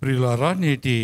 ప్రియులారా నేటి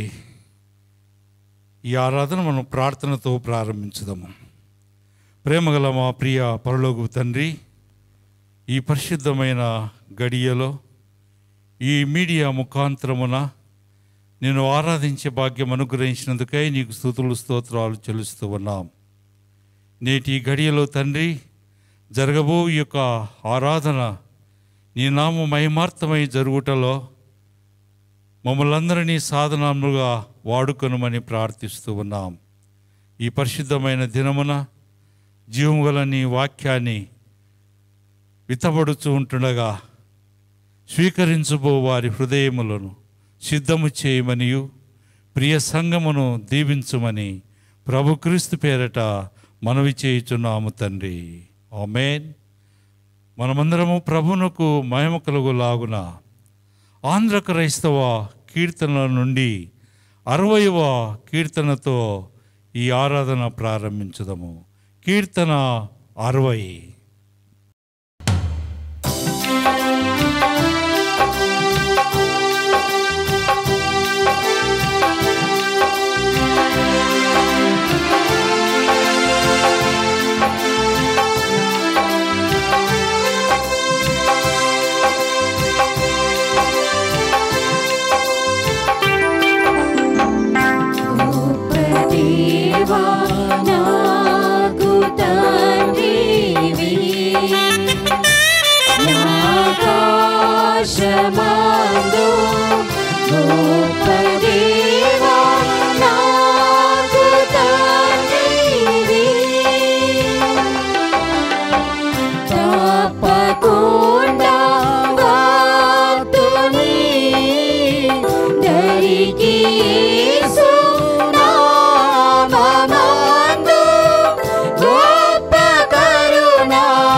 ఈ ఆరాధన మనం ప్రార్థనతో ప్రారంభించుదాము ప్రేమగల మా ప్రియ పరలోకు తండ్రి ఈ పరిశుద్ధమైన గడియలో ఈ మీడియా ముఖాంతరమున నేను ఆరాధించే భాగ్యం అనుగ్రహించినందుకై నీకు స్థుతులు స్తోత్రాలు చెల్లిస్తూ ఉన్నాం నేటి ఈ గడియలో తండ్రి జరగబో ఈ యొక్క ఆరాధన నీ నామ మహిమార్థమై జరుగుటలో మమ్మల్ని అందరినీ సాధనముగా వాడుకొనమని ప్రార్థిస్తూ ఉన్నాం ఈ పరిశుద్ధమైన దినమున జీవం గల నీ వాక్యాన్ని విత్తబడుచూ ఉంటుండగా స్వీకరించబో వారి హృదయములను సిద్ధము చేయమనియు ప్రియ సంగమును దీవించుమని ప్రభు క్రీస్తు పేరట మనవి చేయుచున్నాము తండ్రి ఆమేన్ మనమందరము ప్రభునకు మహిమ కలుగులాగున ఆంధ్ర క్రైస్తవ కీర్తనల నుండి అరవైవ కీర్తనతో ఈ ఆరాధన ప్రారంభించుదాము కీర్తన అరవై దేవా నాకు తండ్రివి నాకాశమందు గొప్ప దేవా నాకు తండ్రివి తప్పకుండా భక్తుని దరికి యేసు నామమందు గొప్ప కరుణ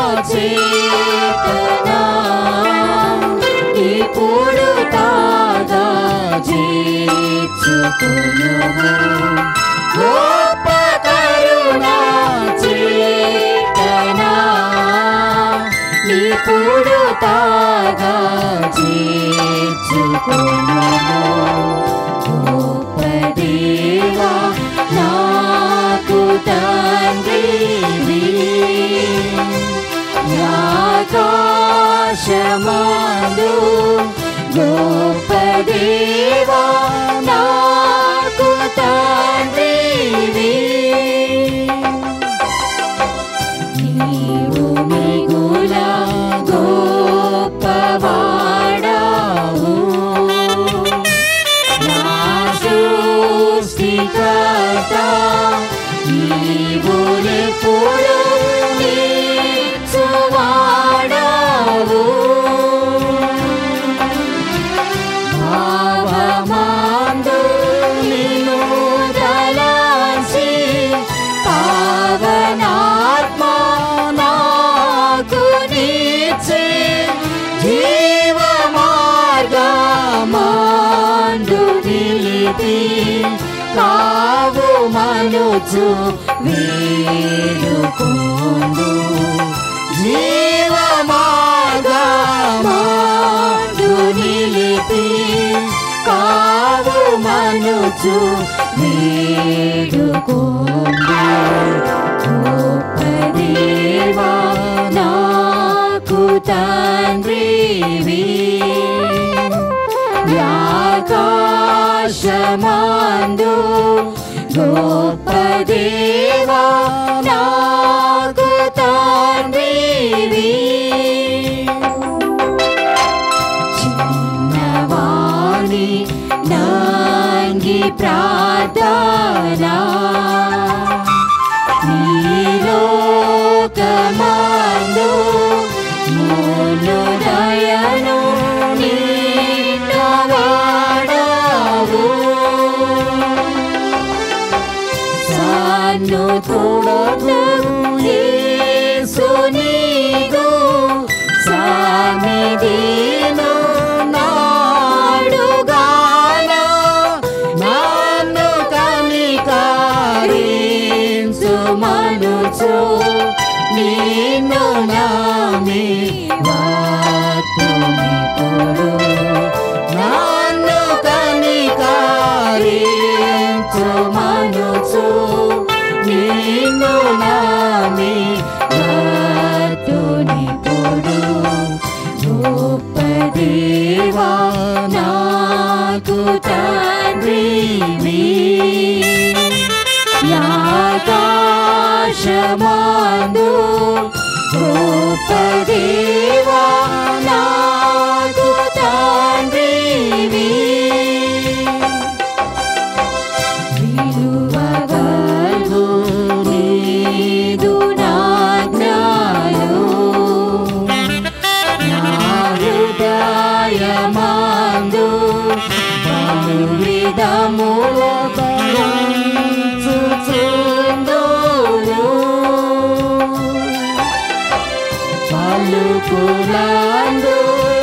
చేతనా ఇప్పుడు తాగా చేర్చుకునుము గొప్ప కరుణ చేతనా ఇప్పుడు తాగా చేర్చుకునుము గొప్ప దేవా నాకు తండ్రివి ఆకాశమందు గొప్ప దేవా నాకు తండ్రివి నీవు మిగుల గొప్పవాడావు నా సృష్టికర్త నీవులెప్పుడు నిత్యవాడావు భావమందు నిన్ను తలంచి పావనాత్మ నాకు నీచే జీవ మార్గమందు నిలిపి కావు మనుచు వేడుకోండు జీవ మార్గమందు నిలిపి కావు మనుచు వేడుకోండు గొప్ప దేవా నాకు తండ్రివి ఆకాశమందు గొప్ప దేవా నాకు తండ్రివి చిన్నవాణి నంగి ప్రార్థనా నీలోకమందు మూలు దయను నిన్నవాడావు సన్ను తోడు యేసు నీదు సన్నిధిను నాడుగాన నన్ను కనికరించిన దేవా నాకు తండ్రివి విలువగల్గు నీదు నాజ్ఞలు నా హృదయమందు పలు విధములు పలుకులందు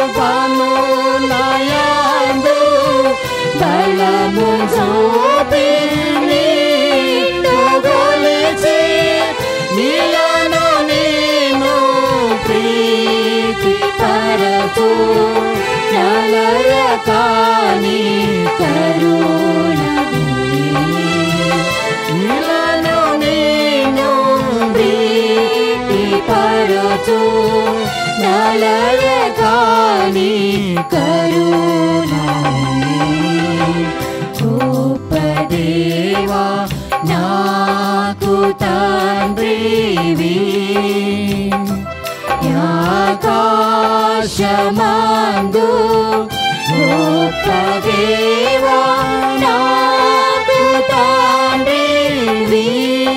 పనులయందు బలము చూపి నిన్ను గొలిచి నీలోను నేను ప్రీతి పరచు నలయ కాని కరుణ నీలోను నేను ప్రీతి పరచు నలయ కాని కరుణ గొప్ప దేవా నాకు తండ్రివి ఆకాశమందు గొప్ప దేవా నాకు తండ్రివి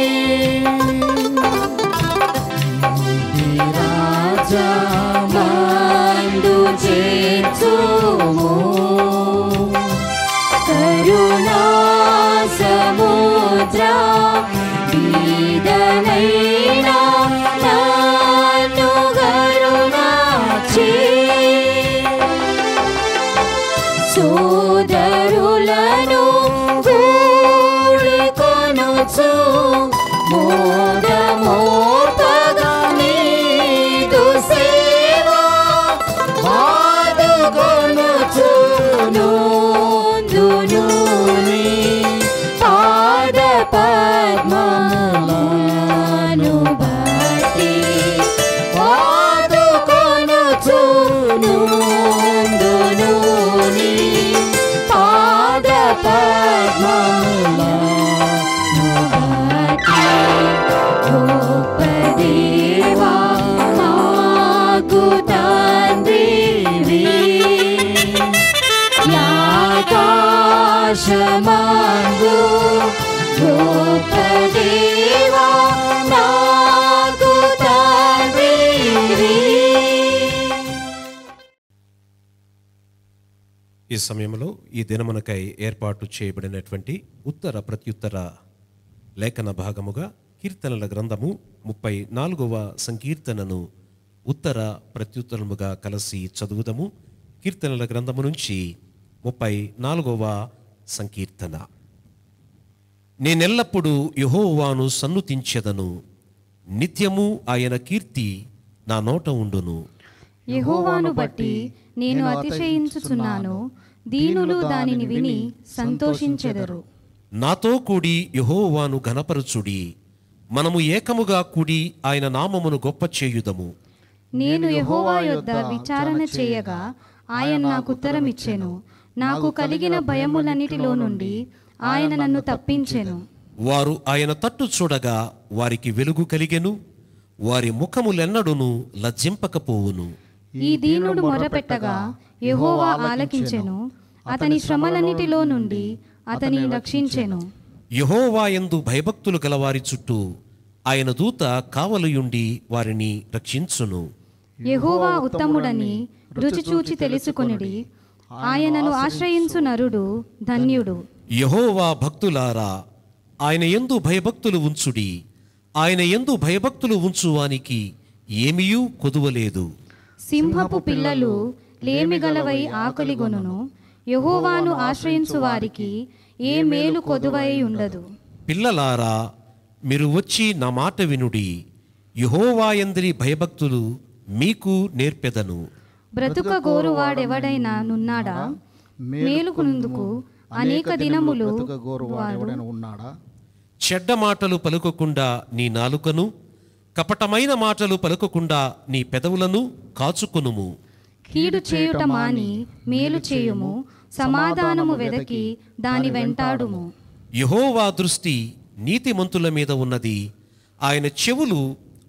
రాజమందు చేర్చుము కరుణా సముద్ర వీదనైనా నన్ను కరుణాచి సోదరులను కూడికొనుచు మోదమోపగా నీదు సేవ పాదుకొనుచు నోందును నీ పాద పద్మములను బట్టి పాదుకొనుచు నోందును నీ పాద పద్మములను బట్టి గొప్ప దేవా నాకు తండ్రివి యాకాశమందు గొప్ప దేవా నాకు తండ్రివి ఈ సమయంలో ఈ దినమునకై ఏర్పాటు చేయబడినటువంటి ఉత్తర ప్రత్యుత్తర లేఖన భాగముగా కీర్తనల గ్రంథము ముప్పై నాలుగవ సంకీర్తనను ఉత్తర ప్రత్యుత్తరముగా కలిసి చదువుదము కీర్తనల గ్రంథము నుంచి ముప్పై నాలుగవ సంకీర్తన నేనెల్లప్పుడూ యెహోవాను సన్నుతించెదను నిత్యము ఆయన కీర్తి నా నోట ఉండును యెహోవాను బట్టి నేను అతిశయించుచున్నాను దీనులు దానిని విని సంతోషించెదరు నాతో కూడి యెహోవాను ఘనపరచుడి మనము ఏకముగా కూడి ఆయన నామమును గొప్ప చేయుదము నేను యెహోవా యొద్ద విచారణ చేయగా ఆయన నాకు ఉత్తరమిచ్చెను నాకు కలిగిన భయములన్నిటిలో నుండి ఆయన నన్ను తప్పించెను వారు ఆయన తట్టు చూడగా వారికి వెలుగు కలిగెను వారి ముఖములెన్నడును లజ్జింపకపోవును ఈ దీనుడు మొరపెట్టగా యెహోవా ఆలకించెను అతని శ్రమలన్నిటిలో నుండి అతని రక్షించెను యెహోవా యందు భయభక్తులు గలవారి చుట్టూ ఆయన దూత కావలియుండి వారిని రక్షించును యెహోవా ఉత్తముడని రుచి చూచి తెలుసుకొనిడి ఆయనను ఆశ్రయించు నరుడు ధన్యుడు యెహోవా భక్తులారా ఆయన ఎందు భయభక్తులు ఉంచుడి ఆయన ఎందు భయభక్తులు ఉంచువానికి ఏమీయూ కొదువలేదు సింహపు పిల్లలు లేమిగలవై ఆకలిగొనును యెహోవాను ఆశ్రయించు వారికి ఏ మేలు కొదువై ఉండదు పిల్లలారా మీరు వచ్చి నా మాట వినుడి యెహోవాయందరి భయభక్తులు మీకు నేర్పెదను బ్రతుక గోరువాడెవడైనా నున్నాడా మేలుకునందుకు అనేక దినములు వాడు ఉన్నాడా చెడ్డ మాటలు పలుకకుండా నీ నాలుకను కపటమైన మాటలు పలుకకుండా నీ పెదవులను కాచుకొనుము కీడు చేయుట మాని మేలు చేయుము సమాధానము వెదకి దాని వెంటాడుము యెహోవా దృష్టి నీతిమంతుల మీద ఉన్నది ఆయన చెవులు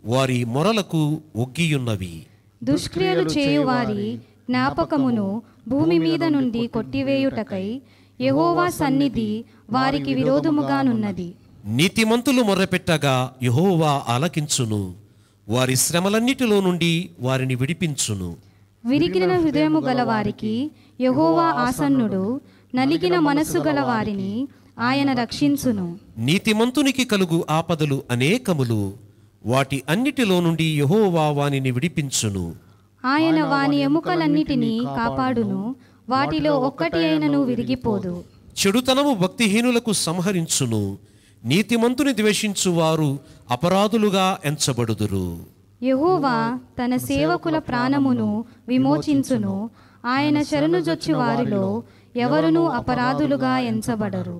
వారి మొరలకు ఒగ్గియున్నవి దుష్క్రియలు చేయువారి జ్ఞాపకమును భూమి మీద నుండి కొట్టివేయుటకై యెహోవా సన్నిధి వారికి విరోధముగానున్నది నీతిమంతులు మొర్రపెట్టగా యెహోవా ఆలకించును వారి శ్రమలన్నిటిలో నుండి వారిని విడిపించును విరిగిన హృదయము గల వారికి యెహోవా ఆసన్నుడు నలిగిన మనస్సు గల వారిని ఆయన రక్షించును నీతిమంతునికి కలుగు ఆపదలు అనేకములు వాటి అన్నిటిలో నుండి యెహోవా వానిని విడిపించును ఆయన వాని ఎముకలన్నిటినీ కాపాడును వాటిలో ఒక్కటి అయినను విరిగిపోదు చెడుతనము భక్తిహీనులకు సంహరించును నీతిమంతుని ద్వేషించు వారు అపరాధులుగా ఎంచబడుదురు యెహోవా తన సేవకుల ప్రాణమును విమోచించును ఆయన శరణుజొచ్చి వారిలో ఎవరునూ అపరాధులుగా ఎంచబడరు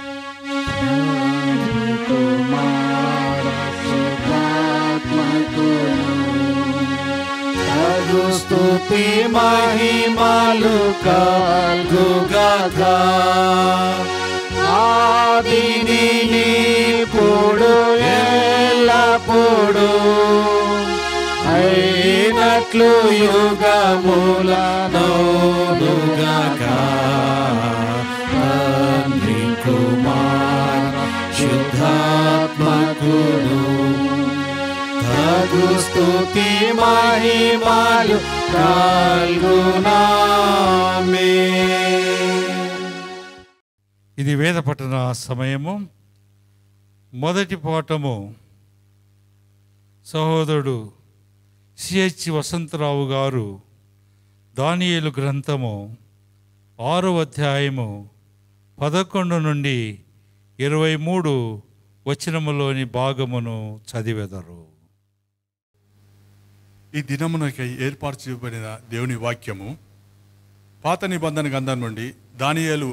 స్తుతి మహిమలు కలుగాక ఆదిని నీపుడు ఎల్లప్పుడు అయినట్లు యుగముల నోనుగాక తండ్రి కుమార శుద్ధాత్మకుడు తగు స్తుతి మహిమలు కల్గునామే ఇది వేద పఠన సమయము మొదటి పాఠము సహోదరుడు సిహెచ్ వసంతరావు గారు దానియేలు గ్రంథము ఆరో అధ్యాయము పదకొండు నుండి ఇరవై మూడు వచనములోని భాగమును చదివెదరు ఈ దినమునకై ఏర్పాటు చేయబడిన దేవుని వాక్యము పాత నిబంధన గ్రంథం నుండి దానియేలు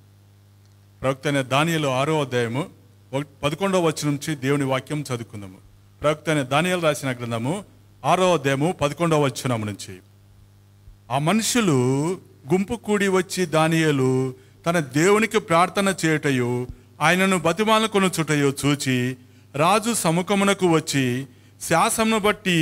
ప్రవక్త అయిన దానియేలు ఆరో అధ్యాయము ఒక- పదకొండవ వచ్చి నుంచి దేవుని వాక్యం చదువుకుందాము ప్రవక్త అయిన దానియేలు రాసిన గ్రంథము ఆరో అధ్యాయము పదకొండవ వచ్చినము నుంచి ఆ మనుషులు గుంపు కూడి వచ్చి దానియేలు తన దేవునికి ప్రార్థన చేయుటయు ఆయనను బతిమాలకొను చుటయు చూచి రాజు సముఖమునకు వచ్చి శాసమును బట్టి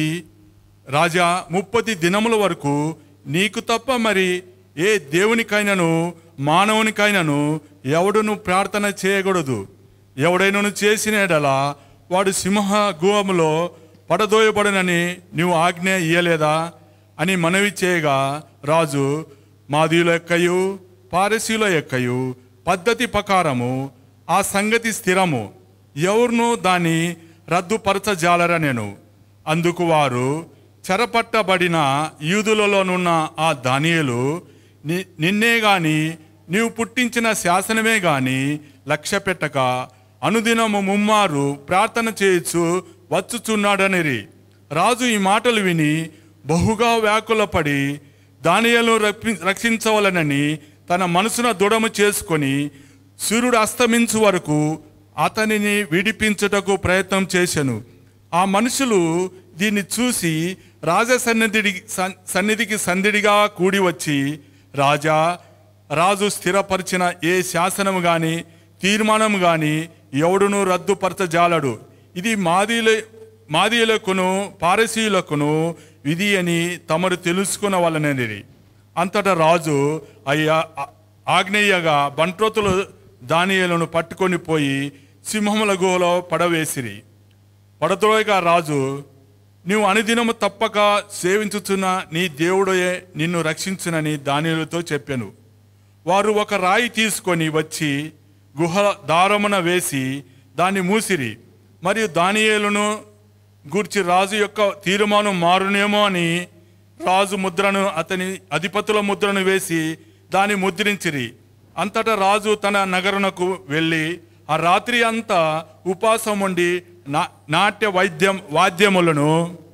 రాజా ముప్పది దినముల వరకు నీకు తప్ప మరి ఏ దేవునికైనను మానవునికైనను ఎవడును ప్రార్థన చేయకూడదు ఎవడైనను చేసిన ఎడల వాడు సింహ గుహములో పడదోయబడనని నీవు ఆజ్ఞ ఇయ్యలేదా అని మనవి చేయగా రాజు మాదీయుల యొక్కయు పారసీల యొక్కయు పద్ధతి ప్రకారము ఆ సంగతి స్థిరము ఎవరును దాన్ని రద్దుపరచజాలరా నేను అందుకు వారు చెరపట్టబడిన యూదులలోనున్న ఆ దానియేలు ని నిన్నే గాని నీవు పుట్టించిన శాసనమే గాని లక్ష్య పెట్టక అనుదినము ముమ్మారు ప్రార్థన చేయొచ్చు వచ్చుచున్నాడనిరి రాజు ఈ మాటలు విని బహుగా వ్యాకులపడి దానియలు రక్షించవలనని తన మనసున దృఢము చేసుకొని సూర్యుడు అస్తమించు వరకు అతనిని విడిపించుటకు ప్రయత్నం చేశాను ఆ మనుషులు దీన్ని చూసి రాజ సన్నిధి సన్నిధికి సందిడిగా కూడి వచ్చి రాజా రాజు స్థిరపరిచిన ఏ శాసనము గాని తీర్మానము గాని ఎవడును రద్దుపరచజాలడు ఇది మాదీల మాదీయులకును పారసీయులకును విధి అని తమరు తెలుసుకున్న వాళ్ళనని అంతటా రాజు అయ్యా ఆ- ఆగ్నేయగా బంట్రోతులు దానియేలను పట్టుకొని పోయి సింహముల గుహలో పడవేసిరి పడద్రోయగా రాజు నీవు అనుదినము తప్పక సేవించుచున్న నీ దేవుడే నిన్ను రక్షించునని దానిలతో చెప్పాను వారు ఒక రాయి తీసుకొని వచ్చి గుహ దారమున వేసి దాన్ని మూసిరి మరియు దానియేలును గూర్చి రాజు యొక్క తీర్మానం మారునేమో అని రాజు ముద్రను అతని అధిపతుల ముద్రను వేసి దాన్ని ముద్రించిరి అంతటా రాజు తన నగరునకు వెళ్ళి ఆ రాత్రి అంతా ఉపాసం ఉండి నా నాట్య వైద్యం వాద్యములను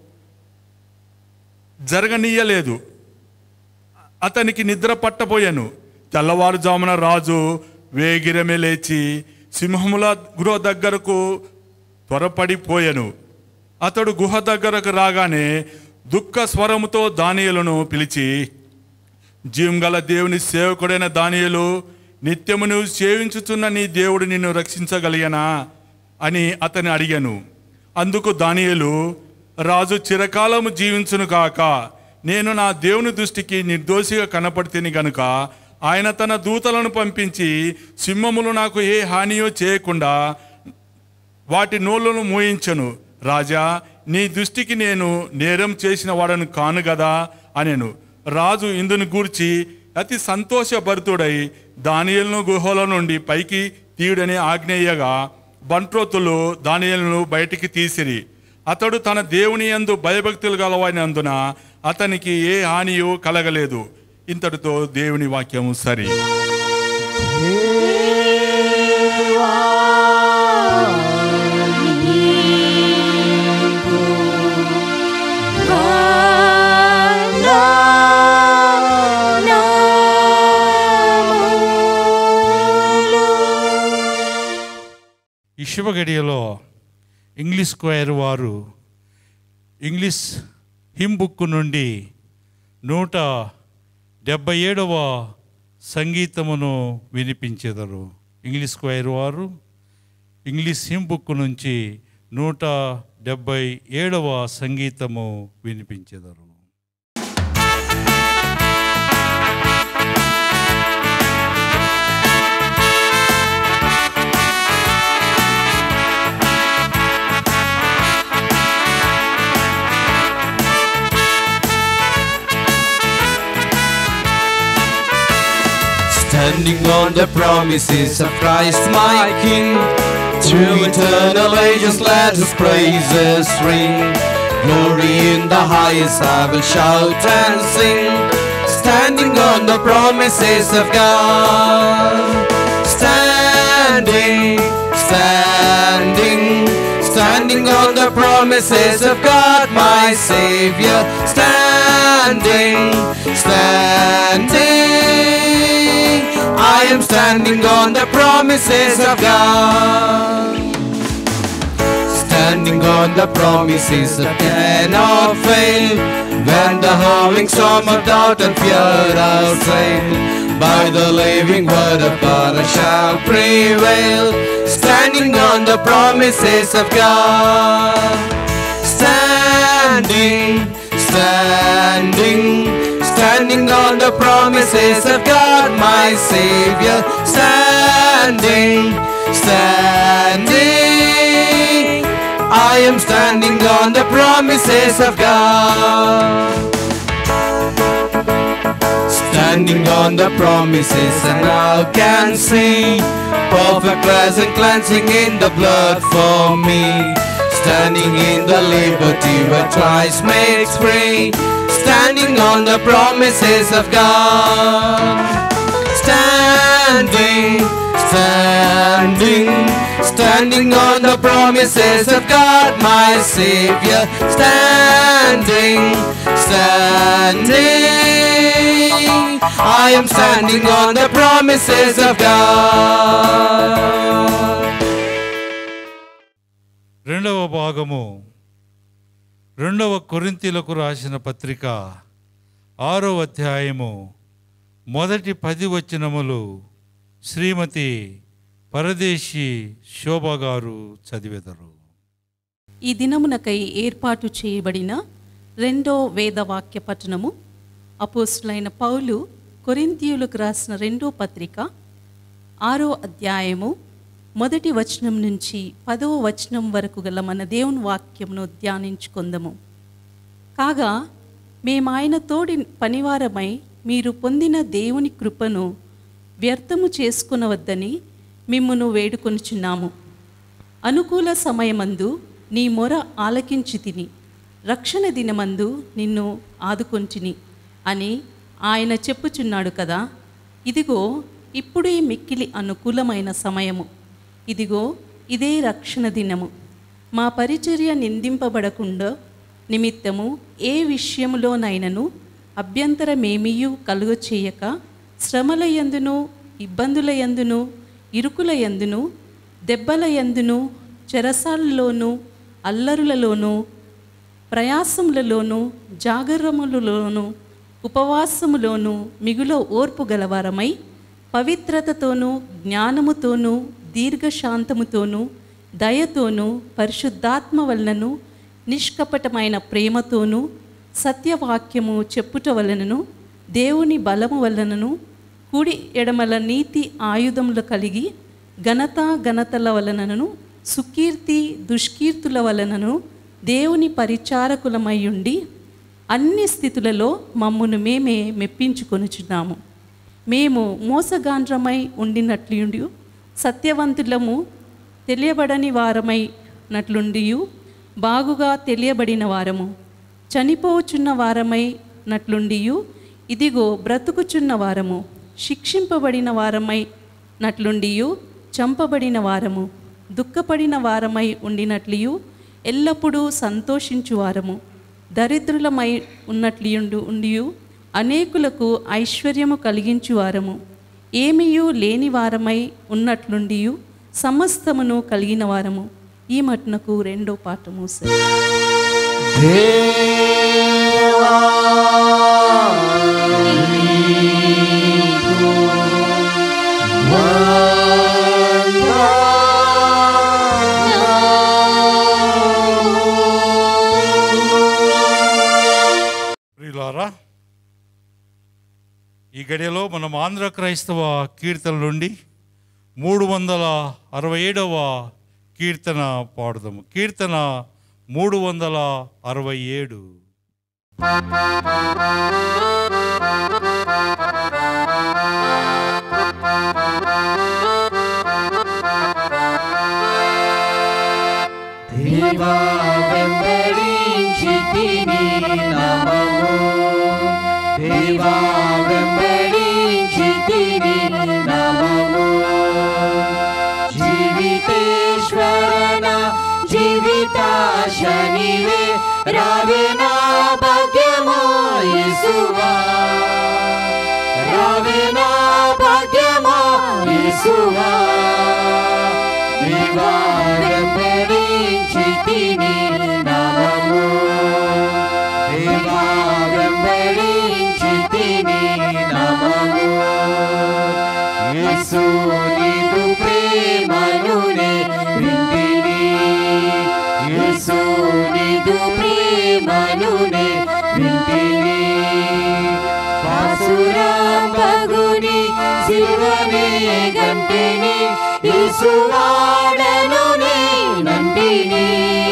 జరగనీయలేదు అతనికి నిద్ర పట్టబోయాను తెల్లవారుజామున రాజు వేగిరమే లేచి సింహముల గృహ దగ్గరకు త్వరపడిపోయాను అతడు గుహ దగ్గరకు రాగానే దుఃఖ స్వరముతో దానియలను పిలిచి జీవంగల దేవుని సేవకుడైన దానియలు నిత్యము నువ్వు సేవించుచున్న నీ దేవుడు నిన్ను రక్షించగలిగనా అని అతని అడిగాను అందుకు దానియలు రాజు చిరకాలము జీవించును కాక నేను నా దేవుని దృష్టికి నిర్దోషిగా కనపడితేని గనుక ఆయన తన దూతలను పంపించి సింహములు నాకు ఏ హానియో చేయకుండా వాటి నోళ్ళను మూయించను రాజా నీ దృష్టికి నేను నేరం చేసిన వాడను కాను గదా అనెను రాజు ఇందును గూర్చి అతి సంతోషభరితుడై దానియలను గుహల నుండి పైకి తీయుడని ఆజ్ఞేయగా బంట్రోతులు దానియలను బయటికి తీసిరి అతడు తన దేవుని యందు భయభక్తులు గలవైనందున అతనికి ఏ హానియో కలగలేదు ఇంతటితో దేవుని వాక్యము సరి ఈ శుభగడియలో ఇంగ్లీష్ స్క్వేర్ వారు ఇంగ్లీష్ హిమ్ బుక్ నుండి నూట డెబ్బై ఏడవ సంగీతమును వినిపించెదరు ఇంగ్లీష్ స్క్వేర్ వారు ఇంగ్లీష్ హిమ్ బుక్ నుంచి నూట డెబ్బై ఏడవ సంగీతము వినిపించెదరు Standing on the promises of Christ my King Through eternal ages let his praises ring Glory in the highest I will shout and sing Standing on the promises of God Standing, standing Standing on the promises of God my Savior Standing, standing I am standing on the promises of God Standing on the promises that cannot fail When the howling storm of doubt and fear outsail By the living word of God I shall prevail Standing on the promises of God Standing, standing Standing on the promises of God my Savior Standing, standing I am standing on the promises of God Standing on the promises and now can see Perfect pleasant cleansing in the blood for me Standing in the liberty where Christ makes free Standing on the promises of God Standing, standing Standing on the promises of God my Savior Standing, standing I am standing on the promises of God రెండవ భాగము రెండవ కొరింతీలకు రాసిన పత్రిక ఆరో అధ్యాయము మొదటి పది వచనములు శ్రీమతి పరదేశి శోభ గారు చదివెదరు ఈ దినమునకై ఏర్పాటు చేయబడిన రెండో వేదవాక్య పఠనము అపోస్తులైన పౌలు కొరింథీయులకు రాసిన రెండో పత్రిక ఆరో అధ్యాయము మొదటి వచనం నుంచి పదవ వచనం వరకు గల మన దేవుని వాక్యమును ధ్యానించుకుందాము కాగా మేమాయన తోడి పనివారమై మీరు పొందిన దేవుని కృపను వ్యర్థము చేసుకునవద్దని మిమ్మును వేడుకొనుచున్నాము అనుకూల సమయమందు నీ మొర ఆలకించి తిని రక్షణ దినమందు నిన్ను ఆదుకొంటిని అని ఆయన చెప్పుచున్నాడు కదా ఇదిగో ఇప్పుడే మిక్కిలి అనుకూలమైన సమయము ఇదిగో ఇదే రక్షణ దినము మా పరిచర్య నిందింపబడకుండా నిమిత్తము ఏ విషయములోనైనను అభ్యంతరమేమీయూ కలుగ చేయక శ్రమల యందును ఇబ్బందుల యందును ఇరుకుల యందును దెబ్బల యందును చెరసాలలోను అల్లరులలోను ప్రయాసములలోను జాగరములలోను ఉపవాసములోను మిగుల ఓర్పు గలవారమై పవిత్రతతోనూ జ్ఞానముతోనూ దీర్ఘశాంతముతోనూ దయతోనూ పరిశుద్ధాత్మ వలనను నిష్కపటమైన ప్రేమతోనూ సత్యవాక్యము చెప్పుట వలనను దేవుని బలము వలనను కుడి ఎడమల నీతి ఆయుధములు కలిగి ఘనత ఘనతల వలనను సుకీర్తి దుష్కీర్తుల వలనను దేవుని పరిచారకులమై ఉండి అన్ని స్థితులలో మమ్మును మేమే మెప్పించుకొనుచున్నాము మేము మోసగాండ్రమై ఉండినట్లుండి సత్యవంతులము తెలియబడని వారమై నట్లుండియు బాగుగా తెలియబడిన వారము చనిపోచున్న వారమై నట్లుండియు ఇదిగో బ్రతుకుచున్న వారము శిక్షింపబడిన వారమై నట్లుండియు చంపబడిన వారము దుఃఖపడిన వారమై ఉండినట్లియు ఎల్లప్పుడూ సంతోషించు వారము దరిద్రులమై ఉన్నట్లియుండు ఉండియు అనేకులకు ఐశ్వర్యము కలిగించు వారము ఏమియు లేని వారమై ఉన్నట్లుండియు సమస్తమును కలిగిన వారము ఈ మటునకు రెండో పాఠము సార్ ప్రియులారా ఈ గడియలో మనం ఆంధ్ర క్రైస్తవ కీర్తన నుండి మూడు వందల అరవై ఏడవ కీర్తన పాడుదాము కీర్తన మూడు వందల అరవై ఏడు దేవా వెంబడించి తిని నామము దేవా వెంబడించి తిని నామము జీవితేశ్వరన జీవితాశనివే రావే నా భాగ్యమా యేసువా రావే నా భాగ్యమా యేసువా దేవా వెంబడించి తిని నామము దేవా వెంబడించి తిని నామము యేసు నీదు ప్రేమనునే వింటిని యేసు నీదు ప్రేమనునే వింటిని పాసురాం బగుని శివనే గంటిని యేసువాడను నే నంటిని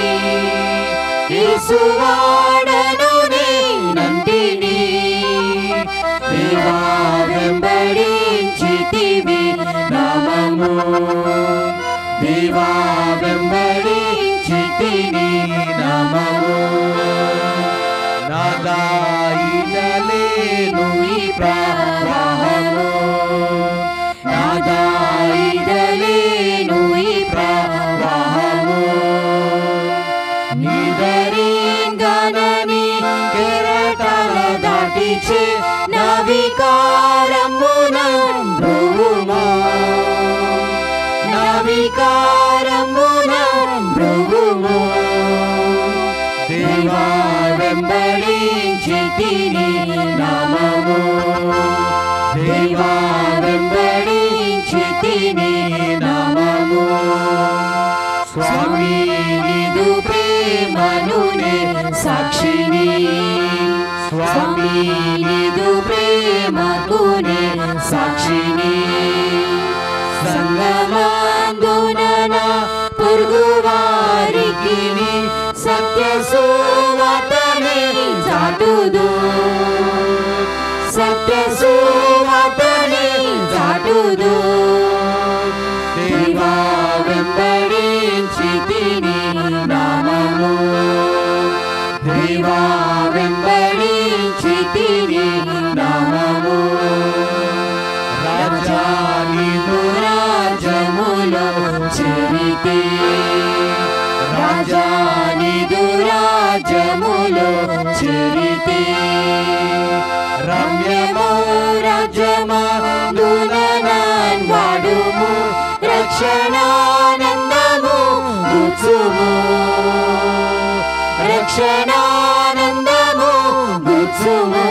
యేసువాడను నే నంటిని దేవా వెంబడించితివి నామము దేవా వెంబడించితివి నామము నాదాయిదలేను ఈ ప్రవాహము నాదాయిదలేను ఈ ప్రవాహము నిదరింగనని కెరటల దాటిచే నవికారమున భ్రువుమా నవికారమున భ్రువుము దేవా వెంబడించి తిని నామము దేవా వెంబడించి తిని నామము స్వామి నిదు ప్రేమనునే సాక్షిని స్వామి నిదు ప్రేమకునే సాక్షిని సంగమందున పొరుగువారికి సత్య సువతనే చాటుదు సత్య సువతనే చాటుదు దేవా వెంబడించి తిని నామము దేవా వెంబడించి తిని నామము రాజానిదు రాజములో చెరితే రాజానిదు రాజములో చెరితే రమ్యమో రాజమా దుననాన్ వాడుము రక్షణానందము గుచ్చుము రక్షణానందము గుచ్చుము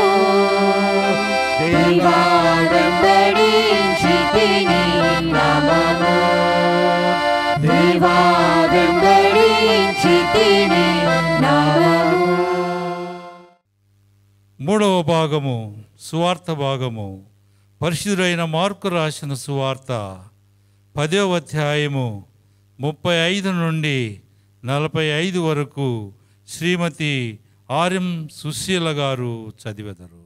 దేవా వెంబడించి తిని నామము దేవా వెంబడించి తిని నా భాగము సువార్త భాగము పరిశుద్ధుడైన మార్కు రాసిన సువార్త పదో అధ్యాయము ముప్పై ఐదు నుండి నలభై ఐదు వరకు శ్రీమతి ఆర్ఎం సుశీల గారు చదివెదరు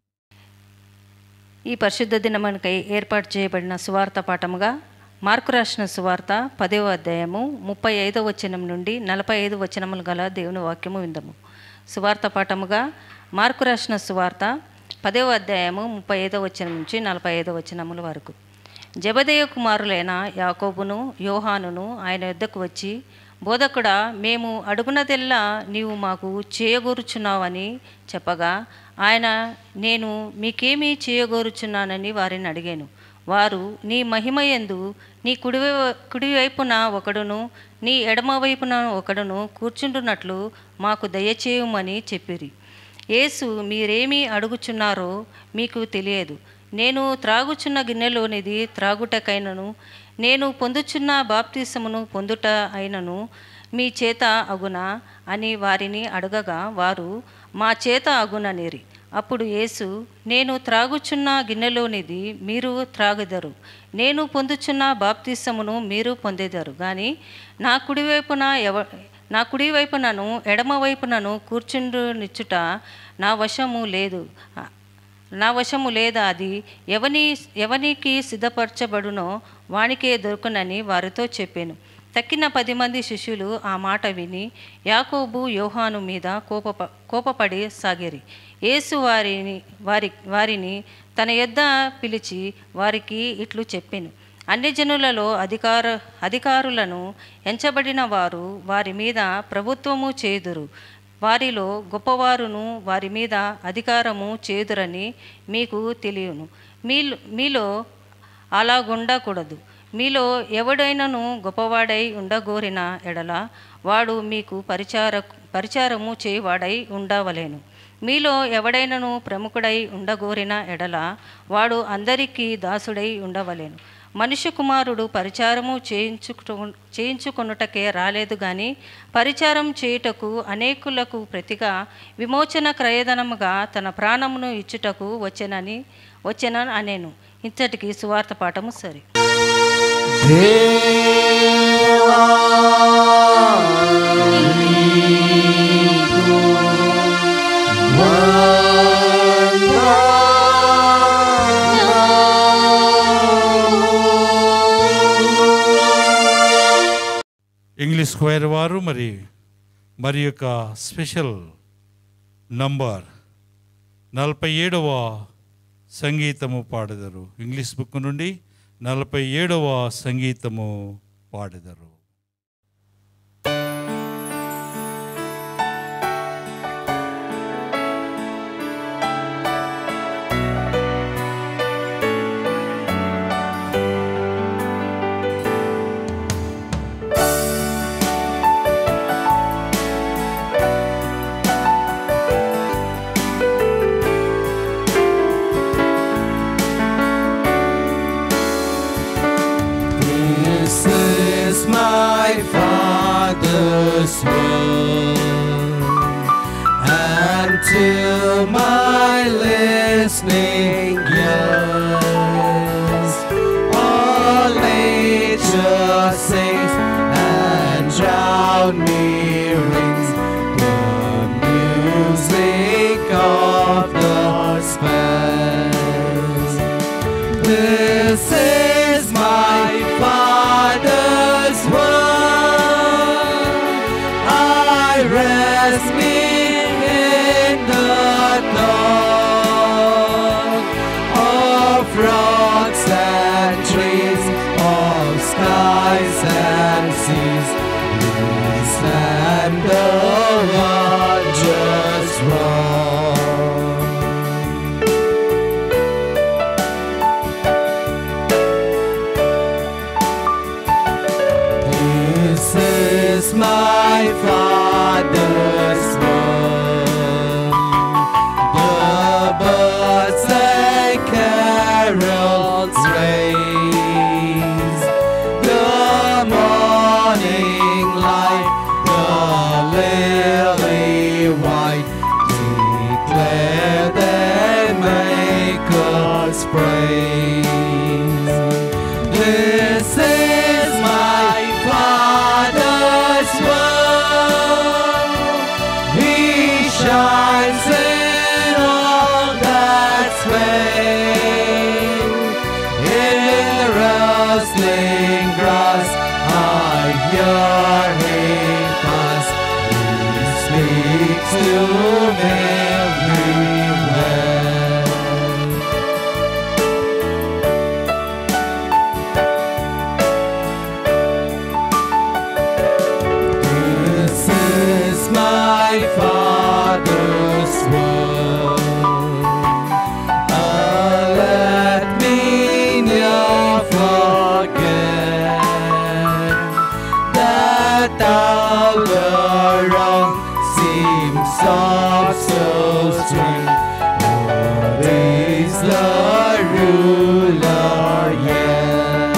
ఈ పరిశుద్ధ దినమునకై ఏర్పాటు చేయబడిన సువార్త పాఠముగా మార్కు రాసిన సువార్త పదవ అధ్యాయము ముప్పై ఐదవ వచనం నుండి నలభై ఐదు వచనములు గల దేవుని వాక్యము విందము సువార్త పాఠముగా మార్కు రాసిన సువార్త పదవ అధ్యాయము ముప్పై ఐదవ వచనం నుంచి నలభై ఐదవ వచనముల వరకు జబదేయ కుమారులైన యాకోబును యోహానును ఆయన యొద్దకు వచ్చి బోధకుడా మేము అడుగునదెల్లా నీవు మాకు చేయగోరుచున్నావని చెప్పగా ఆయన నేను మీకేమీ చేయగోరుచున్నానని వారిని అడిగాను వారు నీ మహిమయందు నీ కుడివై కుడివైపున ఒకడును నీ ఎడమ వైపున ఒకడును కూర్చుంటున్నట్లు మాకు దయచేయమని చెప్పిరి యేసు మీరేమి అడుగుచున్నారో మీకు తెలియదు నేను త్రాగుచున్న గిన్నెలోనిది త్రాగుటకైనను నేను పొందుచున్న బాప్తిసమును పొందుట అయినను మీ చేత అగునా అని వారిని అడగగా వారు మా చేత అగుననిరి అప్పుడు యేసు నేను త్రాగుచున్న గిన్నెలోనిది మీరు త్రాగుదరు నేను పొందుచున్న బాప్తిసమును మీరు పొందేదరు కానీ నా కుడివైపున ఎవ నా కుడివైపునను ఎడమ వైపునను కూర్చుండు నిచ్చుట నా వశము లేదు నా వశము లేదా అది ఎవని ఎవనికి సిద్ధపరచబడునో వానికే దొరుకునని వారితో చెప్పాను తక్కిన పది మంది శిష్యులు ఆ మాట విని యాకోబు యోహాను మీద కోప కోపపడి సాగిరి యేసు వారిని వారి వారిని తన యొద్ద పిలిచి వారికి ఇట్లు చెప్పాను అన్ని జనులలో అధికార అధికారులను ఎంచబడిన వారు వారి మీద ప్రభుత్వము చేదురు వారిలో గొప్పవారును వారి మీద అధికారము చేదురని మీకు తెలియను మీలో మీలో అలాగుండకూడదు మీలో ఎవడైనను గొప్పవాడై ఉండగోరిన ఎడల వాడు మీకు పరిచార పరిచారము చేయవాడై ఉండవలేను మీలో ఎవడైనను ప్రముఖుడై ఉండగోరిన ఎడల వాడు అందరికీ దాసుడై ఉండవలేను మనుష్య కుమారుడు పరిచారము చేయించుకు చేయించుకొనుటకే రాలేదు కానీ పరిచారం చేయుటకు అనేకులకు ప్రతిగా విమోచన క్రయధనముగా తన ప్రాణమును ఇచ్చుటకు వచ్చెనని వచ్చెనని అనేను ఇంతటికి సువార్త పాఠము సరి ఇంగ్లీష్ స్క్వేర్ వారు మరి మరి యొక్క స్పెషల్ నంబర్ నలభై ఏడవ సంగీతము పాడెదరు ఇంగ్లీష్ బుక్ నుండి నలభై ఏడవ సంగీతము పాడెదరు This is my Father's will, and to my listening ears, all nature sings and drown me rings the music of the spheres. This is my Father's word. I rest me in the thought of rocks and trees, of skies and seas. Leaves and the wondrous wrong. This is my Father's word. The birds and carols raise. The morning light, the lily white, declare their rustling grass, I hear him pass. He speaks to everywhere. This is my Father's will. Uh, let me never forget that all around seems of so strange. What is the ruler yet?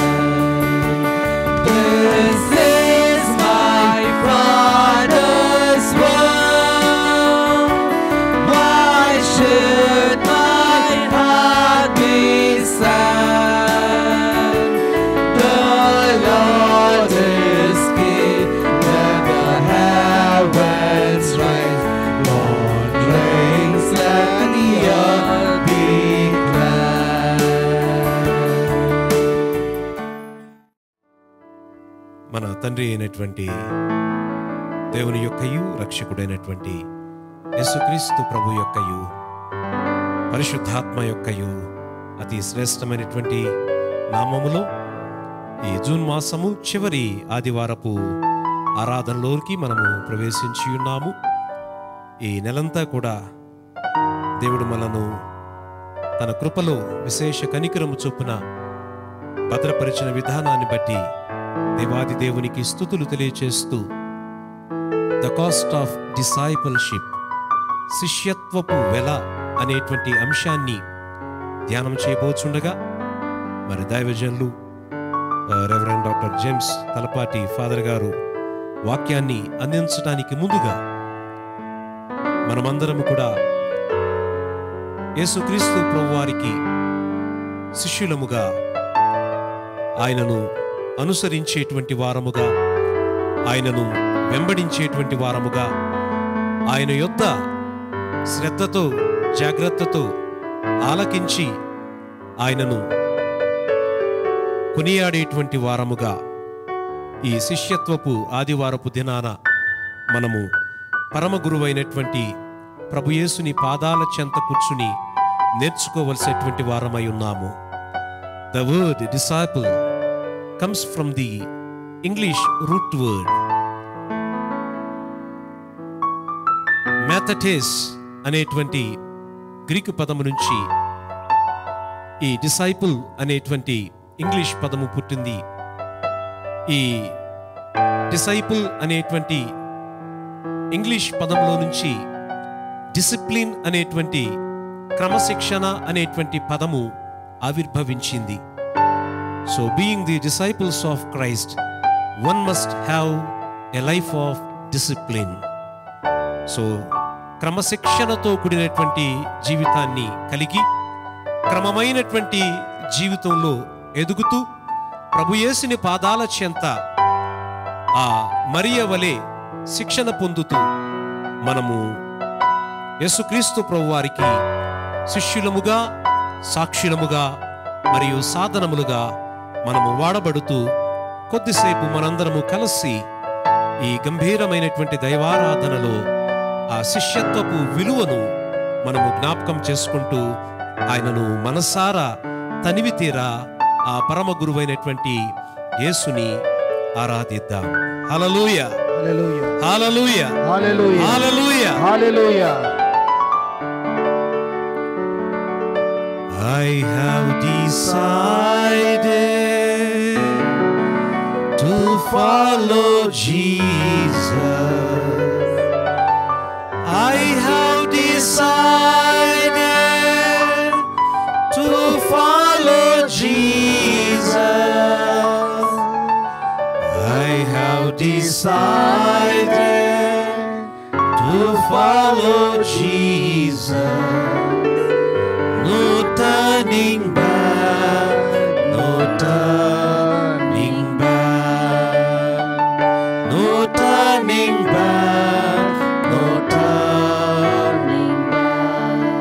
This is my Father's will. Why should my heart be sad? The Lord is King, let the heavens rise. Lord reigns, let the earth be glad. మన తండ్రి అయినటువంటి దేవుని యొక్కయు రక్షకుడైనటువంటి యేసుక్రీస్తు ప్రభు యొక్కయు పరిశుద్ధాత్మ యొక్కయు అతి శ్రేష్టమైనటువంటి నామములో ఈ జూన్ మాసము చివరి ఆదివారపు ఆరాధనలోకి మనము ప్రవేశించి ఉన్నాము ఈ నెలంతా కూడా దేవుడు మనను తన కృపలో విశేష కనికరము చొప్పున భద్రపరిచిన విధానాన్ని బట్టి దేవాది దేవునికి స్థుతులు తెలియచేస్తూ ద కాస్ట్ ఆఫ్ డిసైపుల్షిప్ శిష్యత్వపు వెల అనేటువంటి అంశాన్ని ధ్యానం చేయబోచుండగా మరి దైవజనులు ఆ, reverend doctor James Talapati father గారు వాక్యాన్ని అందించడానికి ముందుగా మనమందరం కూడా యేసుక్రీస్తు ప్రభువారికి శిష్యులముగా ఆయనను అనుసరించేటువంటి వారముగా ఆయనను వెంబడించేటువంటి వారముగా ఆయన యొద్ద శ్రద్ధతో జాగ్రత్తతో ఆలకించి ఆయనను కొనియాడేటువంటి వారముగా ఈ శిష్యత్వపు ఆదివారపు దినాన మనము పరమ గురువైనటువంటి ప్రభుయేసుని పాదాల చెంత కూర్చుని నేర్చుకోవలసినటువంటి వారమై ఉన్నాము the word disciple comes from the English root word మ్యాథటేస్ అనేటువంటి గ్రీకు పదము నుంచి ఈ డిసైపుల్ అనేటువంటి ఇంగ్లీష్ పదము పుట్టింది ఈ డిసైపుల్ అనేటువంటి ఇంగ్లీష్ పదంలో నుంచి డిసిప్లిన్ అనేటువంటి క్రమశిక్షణ అనేటువంటి పదము ఆవిర్భవించింది So, being the disciples of Christ, one must have a life of discipline. So క్రమశిక్షణతో కూడినటువంటి జీవితాన్ని కలిగి క్రమమైనటువంటి జీవితంలో ఎదుగుతూ ప్రభుయేసుని పాదాల చెంత ఆ మరియ వలె శిక్షణ పొందుతూ మనము యేసుక్రీస్తు ప్రభువారికి శిష్యులముగా సాక్షులముగా మరియు సాధనములుగా మనము వాడబడుతూ కొద్దిసేపు మనందరము కలిసి ఈ గంభీరమైనటువంటి దైవారాధనలో ఆ శిష్యత్వపు విలువను మనము జ్ఞాపకం చేసుకుంటూ ఆయనను మనసారా తనివి తీరా ఆ పరమ గురువైనటువంటి యేసుని ఆరాధిద్దాం హలలుయ Hallelujah. Hallelujah Hallelujah. Hallelujah Hallelujah. I have decided to follow Jesus. I have decided to follow Jesus. I have decided to follow Jesus. No turning back, no turning back, no turning back, no turning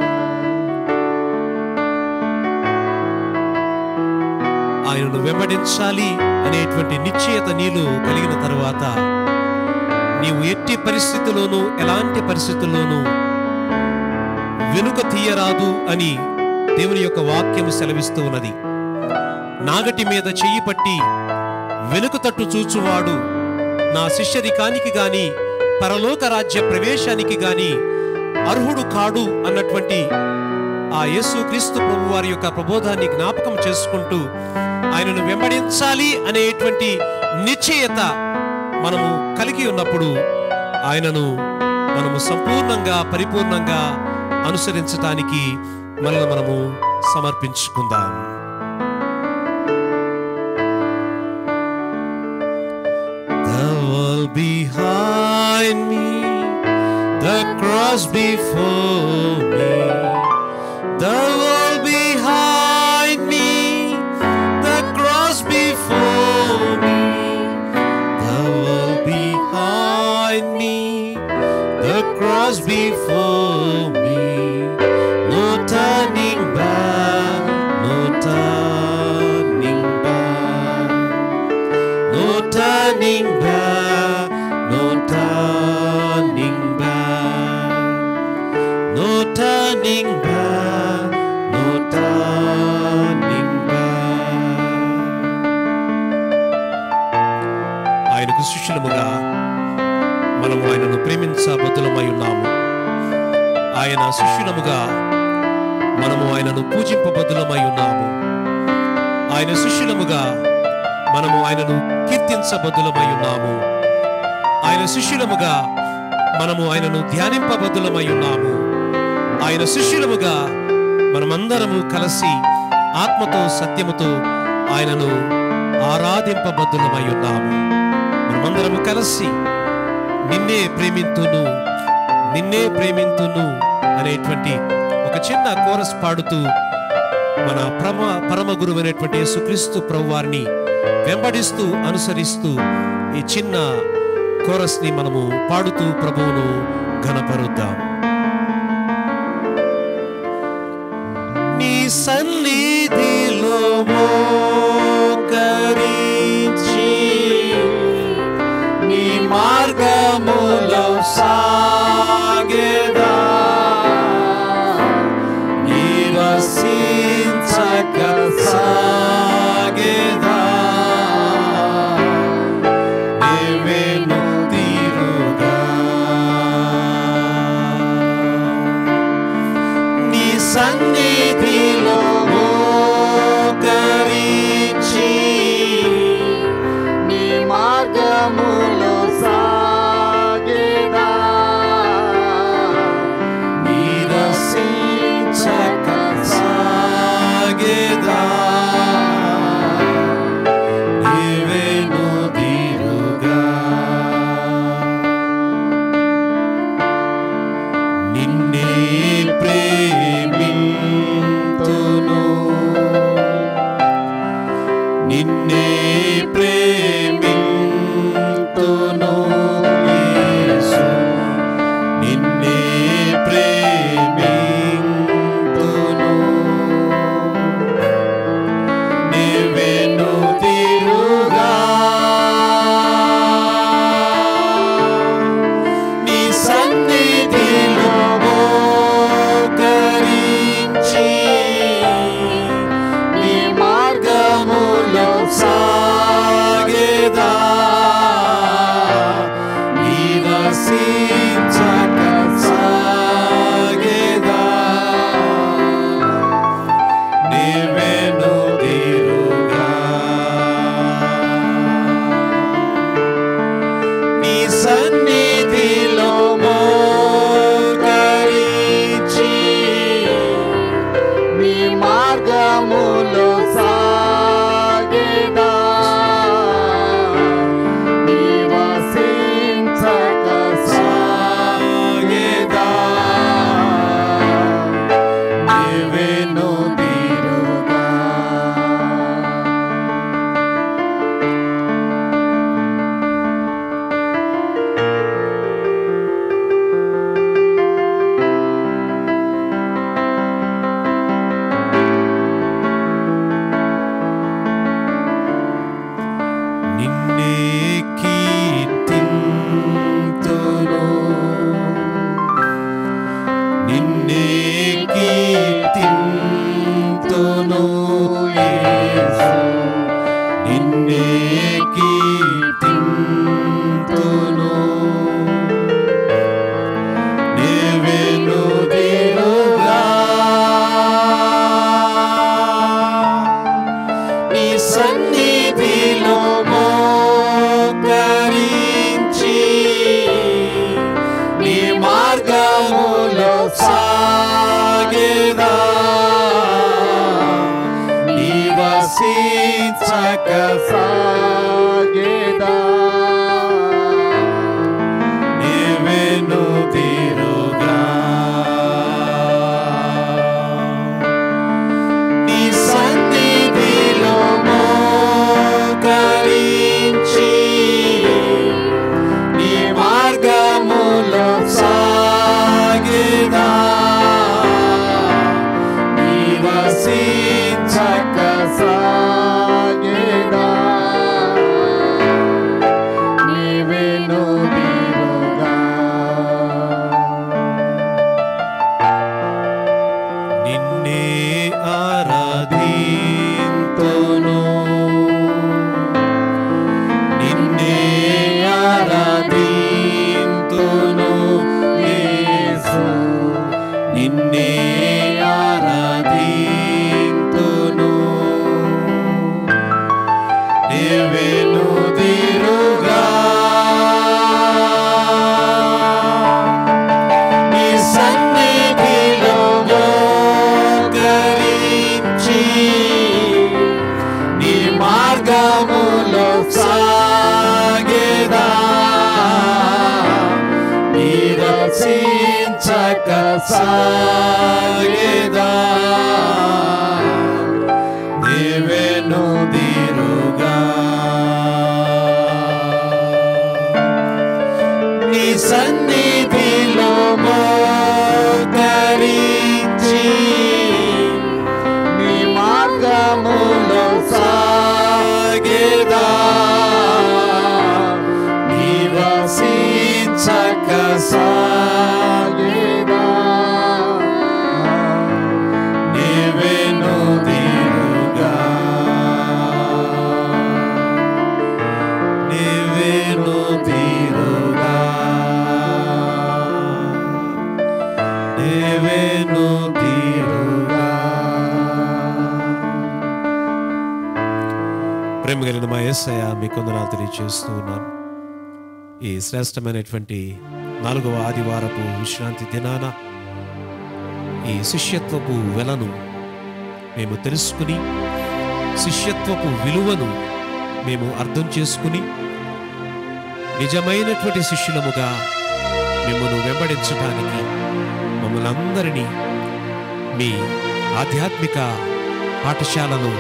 ఆయనను వెంబడించ వెంబడించాలి అనేటువంటి నిశ్చయత నీలో కలిగిన తర్వాత నీవు ఎట్టి పరిస్థితుల్లోనూ ఎలాంటి పరిస్థితుల్లోనూ వెనుక తీయరాదు అని దేవుని యొక్క వాక్యము సెలవిస్తూ ఉన్నది నాగటి మీద చెయ్యి పట్టి వెనుక తట్టు చూచువాడు నా శిష్యరికానికి గాని పరలోక రాజ్య ప్రవేశానికి గాని అర్హుడు కాడు అన్నటువంటి ఆ యేసు క్రీస్తు ప్రభు వారి యొక్క ప్రబోధాన్ని జ్ఞాపకం చేసుకుంటూ ఆయనను వెంబడించాలి అనేటువంటి నిశ్చయత మనము కలిగి ఉన్నప్పుడు ఆయనను మనము సంపూర్ణంగా పరిపూర్ణంగా అనుసరించటానికి మనల్ని మనము సమర్పించుకుందాం The world behind me, the cross before me. The world behind me, the cross before me. The world behind me, the cross before me. No turning back, no turning back. No turning back, no turning back. No turning back, no turning back. ఆయనకు శిష్యులముగా మనము ఆయనను ప్రేమించబద్దులమై ఉన్నాము ఆయన శిష్యులముగా మనము ఆయనను పూజింపబద్దులమై ఉన్నాము ఆయన శిష్యులముగా మనము ఆయనను కీర్తించబద్దులమై ఉన్నాము ఆయన శిష్యులముగా మనము ఆయనను ధ్యానింపబద్దులమై ఉన్నాము ఆయన శిష్యులముగా మనమందరము కలిసి ఆత్మతో సత్యముతో ఆయనను ఆరాధింపబద్దులమై ఉన్నాము మనమందరము కలిసి నిన్నే ప్రేమింతును నిన్నే ప్రేమింతును అనేటువంటి ఒక చిన్న కోరస్ పాడుతూ మన ప్రమ పరమ గురువు అయినటువంటి యేసుక్రీస్తు ప్రభు వారిని వెంబడిస్తూ అనుసరిస్తూ ఈ చిన్న కోరస్ ని మనము పాడుతూ ప్రభువును ఘనపరుద్దాం నీ సన్నిధిలో మోకరించి నీ మార్గములో సాగేదా నిరసించక సాగేదా నీవేను తీరుగా నీ సన్నిధిలో మోకరించి నీ మార్గములో సాగేదా నిరసించక సాగేదా నీవేను తీరుగా నిన్నే ప్రేమింతును నిన్నే ప్రేమింతును యేసు నిన్నే ప్రేమింతును నీవెను తిరుగా నీ సన్నిధిలో మోకరించి నీ మార్గములో సాగేదా నిన్నే కీర్తింతును నిన్నే కీర్తింతును యేసు నిన్నే కీర్తింతును నీవెనుదిరుగా నీ సన్నిధిలో మోకరించి నీ మార్గములో సాగేదా నీ వసించక సాగేదా నీవెను తిరుగా నీ సన్నిధిలో మోకరించి నీ మార్గములో సాగేదా నీ వసించక సాగేదా నీవెను తీరుగా నిన్నే ఆరాధింతును నిన్నే ఆరాధింతును యేసు నిన్నే ఆరాధింతును నీవెను దిరుగా నీ సన్నిధిలో మోకరించి నీ మార్గములో సాగేదా నీ రక్షించక సాగేదా దేవెను దిరుగా నీ సన్నిధిలో మోకరించి నీ మార్గములో సాగేదా నీ వసించక సాగేదా నీవెను దిరుగా నీవేను తీరుగా నీవేను తీరుగా ప్రేమ కలిగిన మా యేసయ్య మీ కొందనాలు తెలియజేస్తూ ఉన్నాను ఈ శ్రేష్టమైనటువంటి నాలుగవ ఆదివారపు విశ్రాంతి దినాన ఈ శిష్యత్వపు వెలను మేము తెలుసుకుని శిష్యత్వపు విలువను మేము అర్థం చేసుకుని నిజమైనటువంటి శిష్యులముగా మిమ్మల్ని వెంబడించడానికి మమ్మల్ని అందరినీ మీ ఆధ్యాత్మిక పాఠశాలలో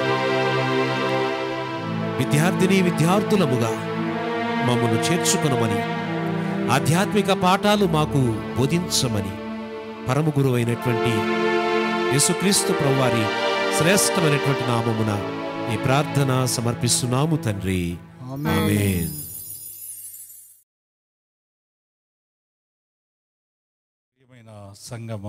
విద్యార్థిని విద్యార్థులముగా మమ్మల్ని చేర్చుకొనమని ఆధ్యాత్మిక పాఠాలు మాకు బోధించమని పరమ గురువైనటువంటి యేసుక్రీస్తు ప్రభువారి శ్రేష్టమైనటువంటి నామమున ఈ ప్రార్థన సమర్పిస్తున్నాము తండ్రి ఆమేన్ ప్రియమైన సంగమ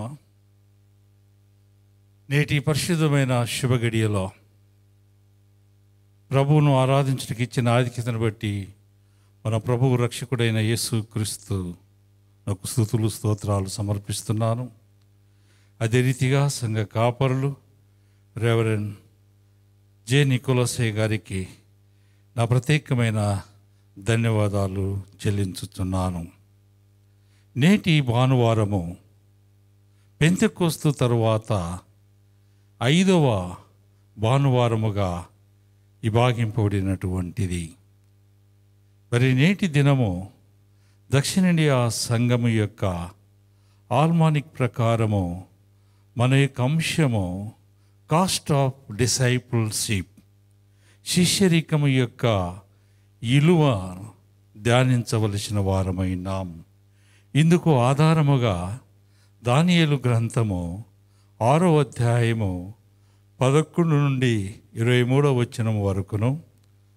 నేటి పరిశుద్ధమైన శుభగడియలో ప్రభువును ఆరాధించడానికి ఇచ్చిన ఆధిక్యతను బట్టి మన ప్రభువు రక్షకుడైన యేసు క్రీస్తు నాకు స్థుతులు స్తోత్రాలు సమర్పిస్తున్నాను అదే రీతిగా సంఘ కాపరులు రెవరెన్ జె నికోలసే గారికి నా ప్రత్యేకమైన ధన్యవాదాలు చెల్లించుతున్నాను నేటి భానువారము పెంతెకోస్తు తరువాత ఐదవ భానువారముగా విభాగింపబడినటువంటిది మరి నేటి దినము దక్షిణ ఇండియా సంఘము యొక్క ఆల్మానిక్ ప్రకారము మన యొక్క అంశము కాస్ట్ ఆఫ్ డిసైపుల్షిప్ శిష్యరికము యొక్క ఇలువ ధ్యానించవలసిన వారమైనాం ఇందుకు ఆధారముగా దానియేలు గ్రంథము ఆరో అధ్యాయము పదకొండు నుండి ఇరవై మూడో వచనం వరకును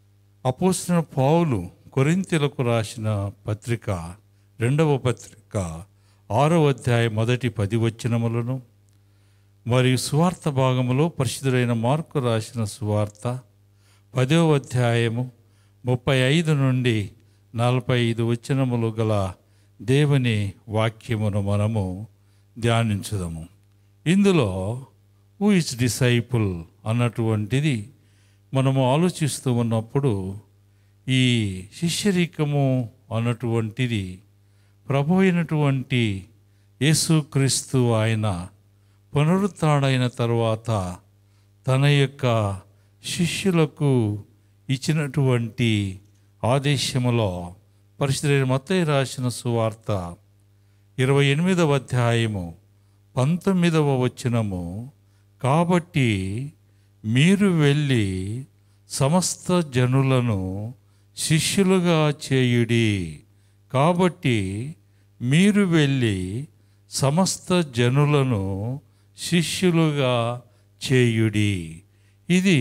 అపోసిన పౌలు కొరింతెలకు రాసిన పత్రిక రెండవ పత్రిక ఆరో అధ్యాయం మొదటి పది వచనములను మరియు సువార్త భాగములో పరిశుద్ధుడైన మార్కు రాసిన సువార్త పదవ అధ్యాయము ముప్పై ఐదు నుండి నలభై ఐదు వచనములు గల దేవుని వాక్యమును మనము ధ్యానించుదాము ఇందులో హూ ఇస్ డిసైపుల్ అన్నటువంటిది మనము ఆలోచిస్తూ ఉన్నప్పుడు ఈ శిష్యరికము అన్నటువంటిది ప్రభు అయినటువంటి యేసుక్రీస్తు ఆయన పునరుత్డైన తర్వాత తన యొక్క శిష్యులకు ఇచ్చినటువంటి ఆదేశములో పరిశుద్ధైన మత్తయి రాసిన సువార్త ఇరవై ఎనిమిదవ అధ్యాయము పంతొమ్మిదవ వచనము కాబట్టి మీరు వెళ్ళి సమస్త జనులను శిష్యులుగా చేయుడి కాబట్టి మీరు వెళ్ళి సమస్త జనులను శిష్యులుగా చేయుడి ఇది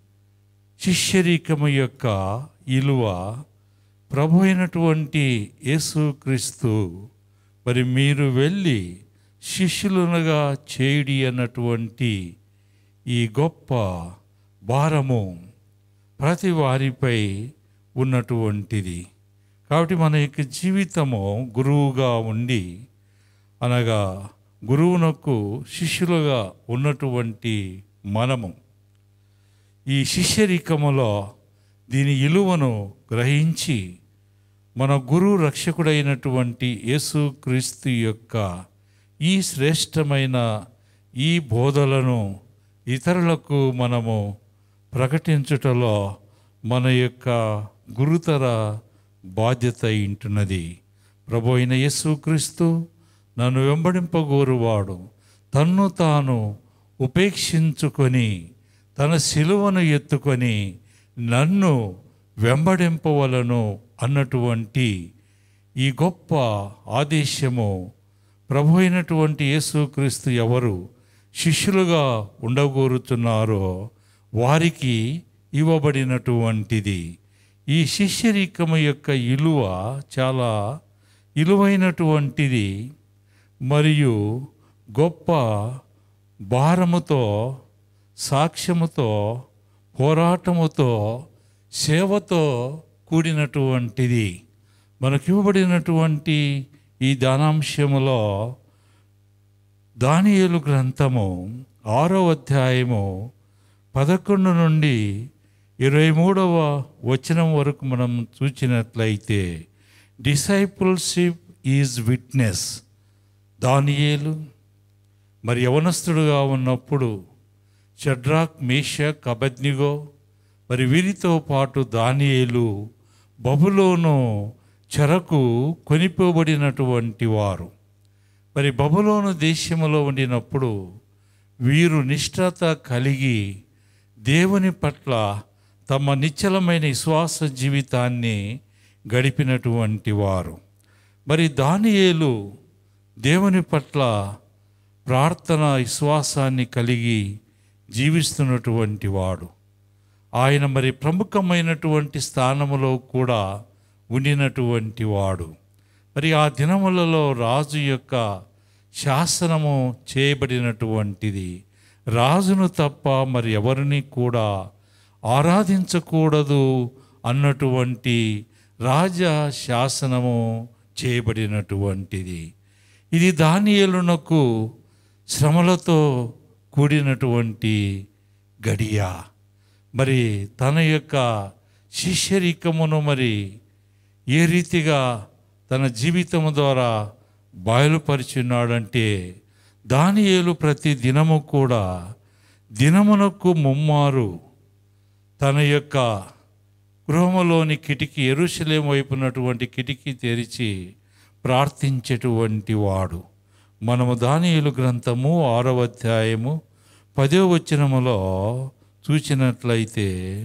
శిష్యరికము యొక్క ఇలువ ప్రభు అయినటువంటి యేసుక్రీస్తు మరి మీరు వెళ్ళి శిష్యులునగా చేయుడి అన్నటువంటి ఈ గొప్ప భారము ప్రతి వారిపై ఉన్నటువంటిది కాబట్టి మన యొక్క జీవితము గురువుగా ఉండి అనగా గురువునకు శిష్యులుగా ఉన్నటువంటి మనము ఈ శిష్యరికములో దీని ఇలువను గ్రహించి మన గురు రక్షకుడైనటువంటి యేసుక్రీస్తు యొక్క ఈ శ్రేష్టమైన ఈ బోధలను ఇతరులకు మనము ప్రకటించుటలో మన యొక్క గురుతర బాధ్యత ఇంటున్నది ప్రభు అయిన యేసుక్రీస్తు నన్ను వెంబడింపగోరువాడు తన్ను తాను ఉపేక్షించుకొని తన శిలువను ఎత్తుకొని నన్ను వెంబడింపవలను అన్నటువంటి ఈ గొప్ప ఆదేశము ప్రభు అయినటువంటి యేసుక్రీస్తు ఎవరు శిష్యులుగా ఉండగోరుతున్నారో వారికి ఇవ్వబడినటువంటిది ఈ శిష్యరికము యొక్క ఇలువ చాలా ఇలువైనటువంటిది మరియు గొప్ప భారముతో సాక్ష్యముతో పోరాటముతో సేవతో కూడినటువంటిది మనకి ఇవ్వబడినటువంటి ఈ దానాంశములో దానియేలు గ్రంథము ఆరో అధ్యాయము పదకొండు నుండి ఇరవై మూడవ వచనం వరకు మనం చూచినట్లయితే డిసైపుల్షిప్ ఈజ్ విట్నెస్ దానియేలు మరి యవనస్తుడుగా ఉన్నప్పుడు షడ్రాక్ మేషక్ అబద్నిగో మరి వీరితో పాటు దానియేలు బబులోను చెరకు కొనిపోబడినటువంటి వారు మరి బబులోను దేశములో ఉండినప్పుడు వీరు నిష్ఠత కలిగి దేవుని పట్ల తమ నిశ్చలమైన విశ్వాస జీవితాన్ని గడిపినటువంటి వారు మరి దానియేలు దేవుని పట్ల ప్రార్థన విశ్వాసాన్ని కలిగి జీవిస్తున్నటువంటి వాడు ఆయన మరి ప్రముఖమైనటువంటి స్థానములో కూడా ఉండినటువంటి వాడు మరి ఆ దినములలో రాజు యొక్క శాసనము చేయబడినటువంటిది రాజును తప్ప మరి ఎవరిని కూడా ఆరాధించకూడదు అన్నటువంటి రాజ శాసనము చేయబడినటువంటిది ఇది దానియేలునకు శ్రమలతో కూడినటువంటి గడియ మరి తన యొక్క శిష్యరికమును మరి ఏ రీతిగా తన జీవితము ద్వారా బయలుపరిచున్నాడంటే దానియేలు ప్రతి దినము కూడా దినమునకు ముమ్మారు తన యొక్క గృహములోని కిటికీ ఎరుశలేం వైపున్నటువంటి కిటికీ తెరిచి ప్రార్థించేటువంటి వాడు మనము దానియేలు గ్రంథము ఆరవ అధ్యాయము పదో వచనములో చూసినట్లయితే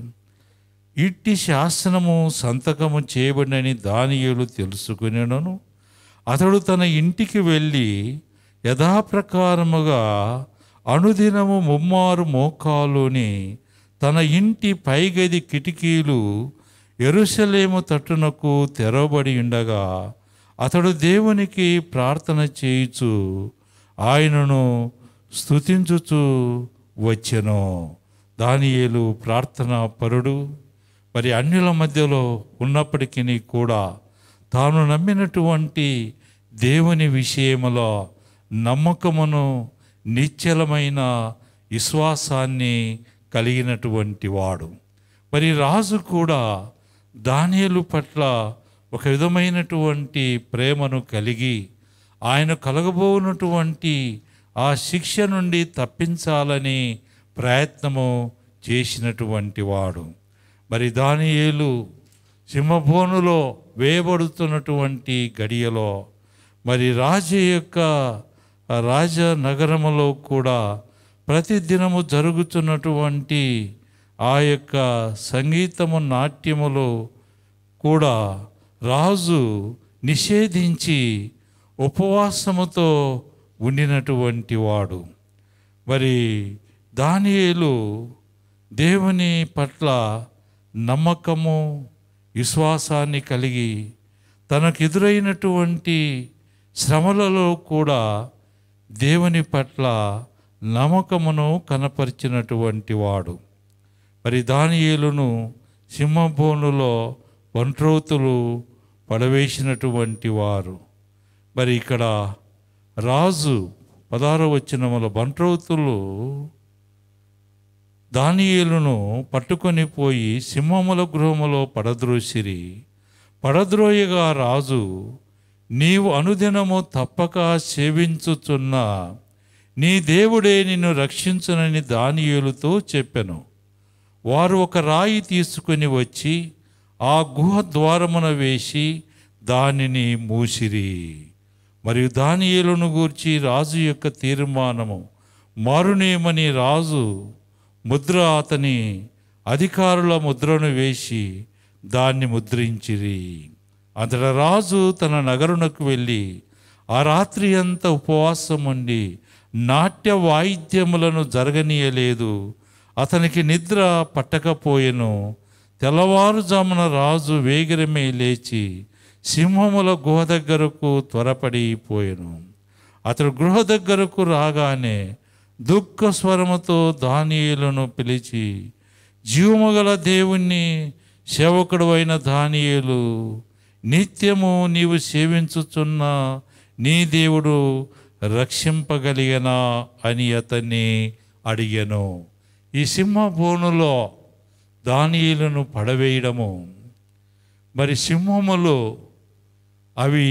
ఇట్టి శాసనము సంతకము చేయబడినని దానియేలు తెలుసుకునేనను అతడు తన ఇంటికి వెళ్ళి యథాప్రకారముగా అనుదినము ముమ్మారు మోకాలుని తన ఇంటి పైగది కిటికీలు ఎరుషలేము తట్టునకు తెరవబడి ఉండగా అతడు దేవునికి ప్రార్థన చేయుచు ఆయనను స్తుతించుచు వచ్చెను దానియేలు ప్రార్థన పరుడు మరి అన్యుల మధ్యలో ఉన్నప్పటికీ కూడా తాను నమ్మినటువంటి దేవుని విషయములో నమ్మకమును నిశ్చలమైన విశ్వాసాన్ని కలిగినటువంటి వాడు మరి రాజు కూడా దానియలు పట్ల ఒక విధమైనటువంటి ప్రేమను కలిగి ఆయన కలగబోనటువంటి ఆ శిక్ష నుండి తప్పించాలని ప్రయత్నము చేసినటువంటి వాడు మరి దానియేలు సింహభోనులో వేయబడుతున్నటువంటి గడియలో మరి రాజు యొక్క ఆ రాజ నగరములో కూడా ప్రతిదినము జరుగుతున్నటువంటి ఆ యొక్క సంగీతము నాట్యములో కూడా రాజు నిషేధించి ఉపవాసముతో ఉండినటువంటి వాడు మరి దానియేలు దేవుని పట్ల నమ్మకము విశ్వాసాన్ని కలిగి తనకు ఎదురైనటువంటి శ్రమలలో కూడా దేవుని పట్ల నమ్మకమును కనపరిచినటువంటి వాడు మరి దానియేలును సింహభోనులో ఒంట్రోతులు పడవేసినటువంటి వారు మరి ఇక్కడ రాజు పదారో వచ్చిన బంట్రౌతులు దానియేలును పట్టుకొని పోయి సింహముల గృహములో పడద్రోసిరి పడద్రోయగా రాజు నీవు అనుదినము తప్పక సేవించుచున్న నీ దేవుడే నిన్ను రక్షించునని దానియేలుతో చెప్పెను వారు ఒక రాయి తీసుకుని వచ్చి ఆ గుహ ద్వారమున వేసి దానిని మూసిరి మరియు దానియేలును గూర్చి రాజు యొక్క తీర్మానము మారునేమని రాజు ముద్ర అతని అధికారుల ముద్రను వేసి దాన్ని ముద్రించిరి అంతట రాజు తన నగరునకు వెళ్ళి ఆ రాత్రి అంతా ఉపవాసం ఉండి నాట్య వాయిద్యములను జరగనీయలేదు అతనికి నిద్ర పట్టకపోయెను తెల్లవారుజామున రాజు వేగిరమే లేచి సింహముల గుహ దగ్గరకు త్వరపడిపోయెను అతడు గృహ దగ్గరకు రాగానే దుఃఖ స్వరముతో దానియేలును పిలిచి జీవముగల దేవుణ్ణి సేవకుడు అయిన దానియేలు నిత్యము నీవు సేవించుచున్న నీ దేవుడు రక్షింపగలిగనా అని అతన్ని అడిగాను ఈ సింహభోనులో దానియేలును పడవేయడము మరి సింహములు అవి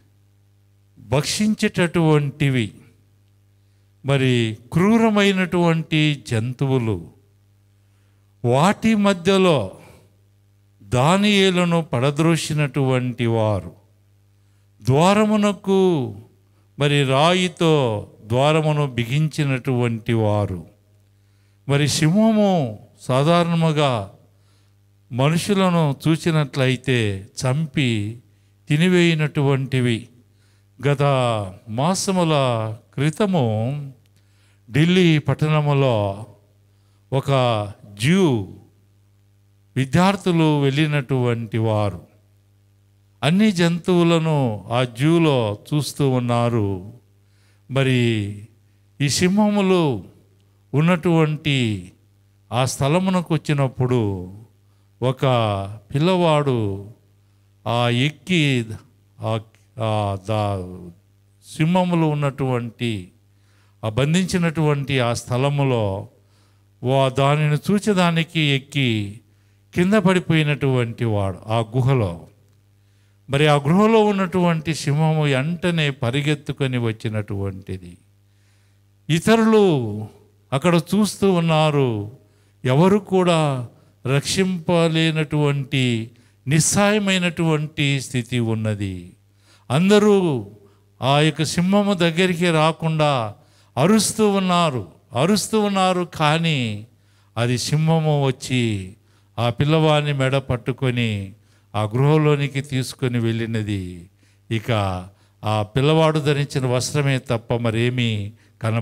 భక్షించేటటువంటివి మరి క్రూరమైనటువంటి జంతువులు వాటి మధ్యలో దానియేలను పడద్రోసినటువంటి వారు ద్వారమునకు మరి రాయితో ద్వారమును బిగించినటువంటి వారు మరి సింహము సాధారణముగా మనుషులను చూసినట్లయితే చంపి తినివేయినటువంటివి గత మాసముల క్రితము ఢిల్లీ పట్టణములో ఒక జ్యూ విద్యార్థులు వెళ్ళినటువంటి వారు అన్ని జంతువులను ఆ జూలో చూస్తూ ఉన్నారు మరి ఈ సింహములు ఉన్నటువంటి ఆ స్థలమునకు వచ్చినప్పుడు ఒక పిల్లవాడు ఆ ఎక్కి ఆ ఆ దా సింహములు ఉన్నటువంటి ఆ బంధించినటువంటి ఆ స్థలములో వా దానిని చూచేదానికి ఎక్కి కింద పడిపోయినటువంటి వాడు ఆ గుహలో మరి ఆ గృహలో ఉన్నటువంటి సింహము వెంటనే పరిగెత్తుకొని వచ్చినటువంటిది ఇతరులు అక్కడ చూస్తూ ఉన్నారు ఎవరు కూడా రక్షింపలేనటువంటి నిస్సాయమైనటువంటి స్థితి ఉన్నది అందరూ ఆ యొక్క సింహము దగ్గరికి రాకుండా అరుస్తూ ఉన్నారు అరుస్తూ ఉన్నారు కానీ అది సింహము వచ్చి ఆ పిల్లవాడిని మెడ పట్టుకొని ఆ గృహలోనికి తీసుకొని వెళ్ళినది ఇక ఆ పిల్లవాడు ధరించిన వస్త్రమే తప్ప మరేమీ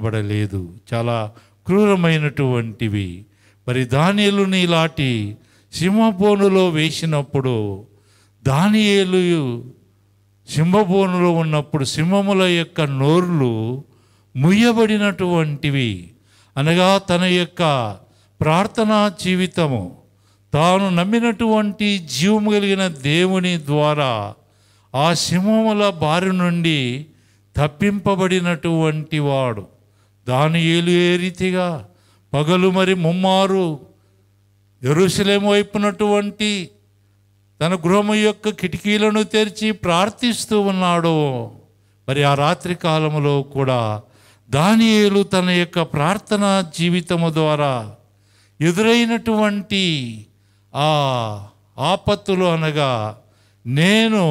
కనబడలేదు చాలా క్రూరమైనటువంటివి మరి దానిలుని ఇలాంటి సింహబోనులో వేసినప్పుడు దానియేలు సింహబోనులో ఉన్నప్పుడు సింహముల యొక్క నోర్లు ముయ్యబడినటువంటివి అనగా తన యొక్క ప్రార్థనా జీవితము తాను నమ్మినటువంటి జీవము కలిగిన దేవుని ద్వారా ఆ సింహముల బారి నుండి తప్పింపబడినటువంటి వాడు దాని ఏలు ఏ రీతిగా పగలు మరి ముమ్మారు ఎరుసలేం వైపునటువంటి తన గృహము యొక్క కిటికీలను తెరిచి ప్రార్థిస్తూ ఉన్నాడు మరి ఆ రాత్రి కాలములో కూడా దానియేలు తన యొక్క ప్రార్థన జీవితము ద్వారా ఎదురైనటువంటి ఆ ఆపత్తులు అనగా నేను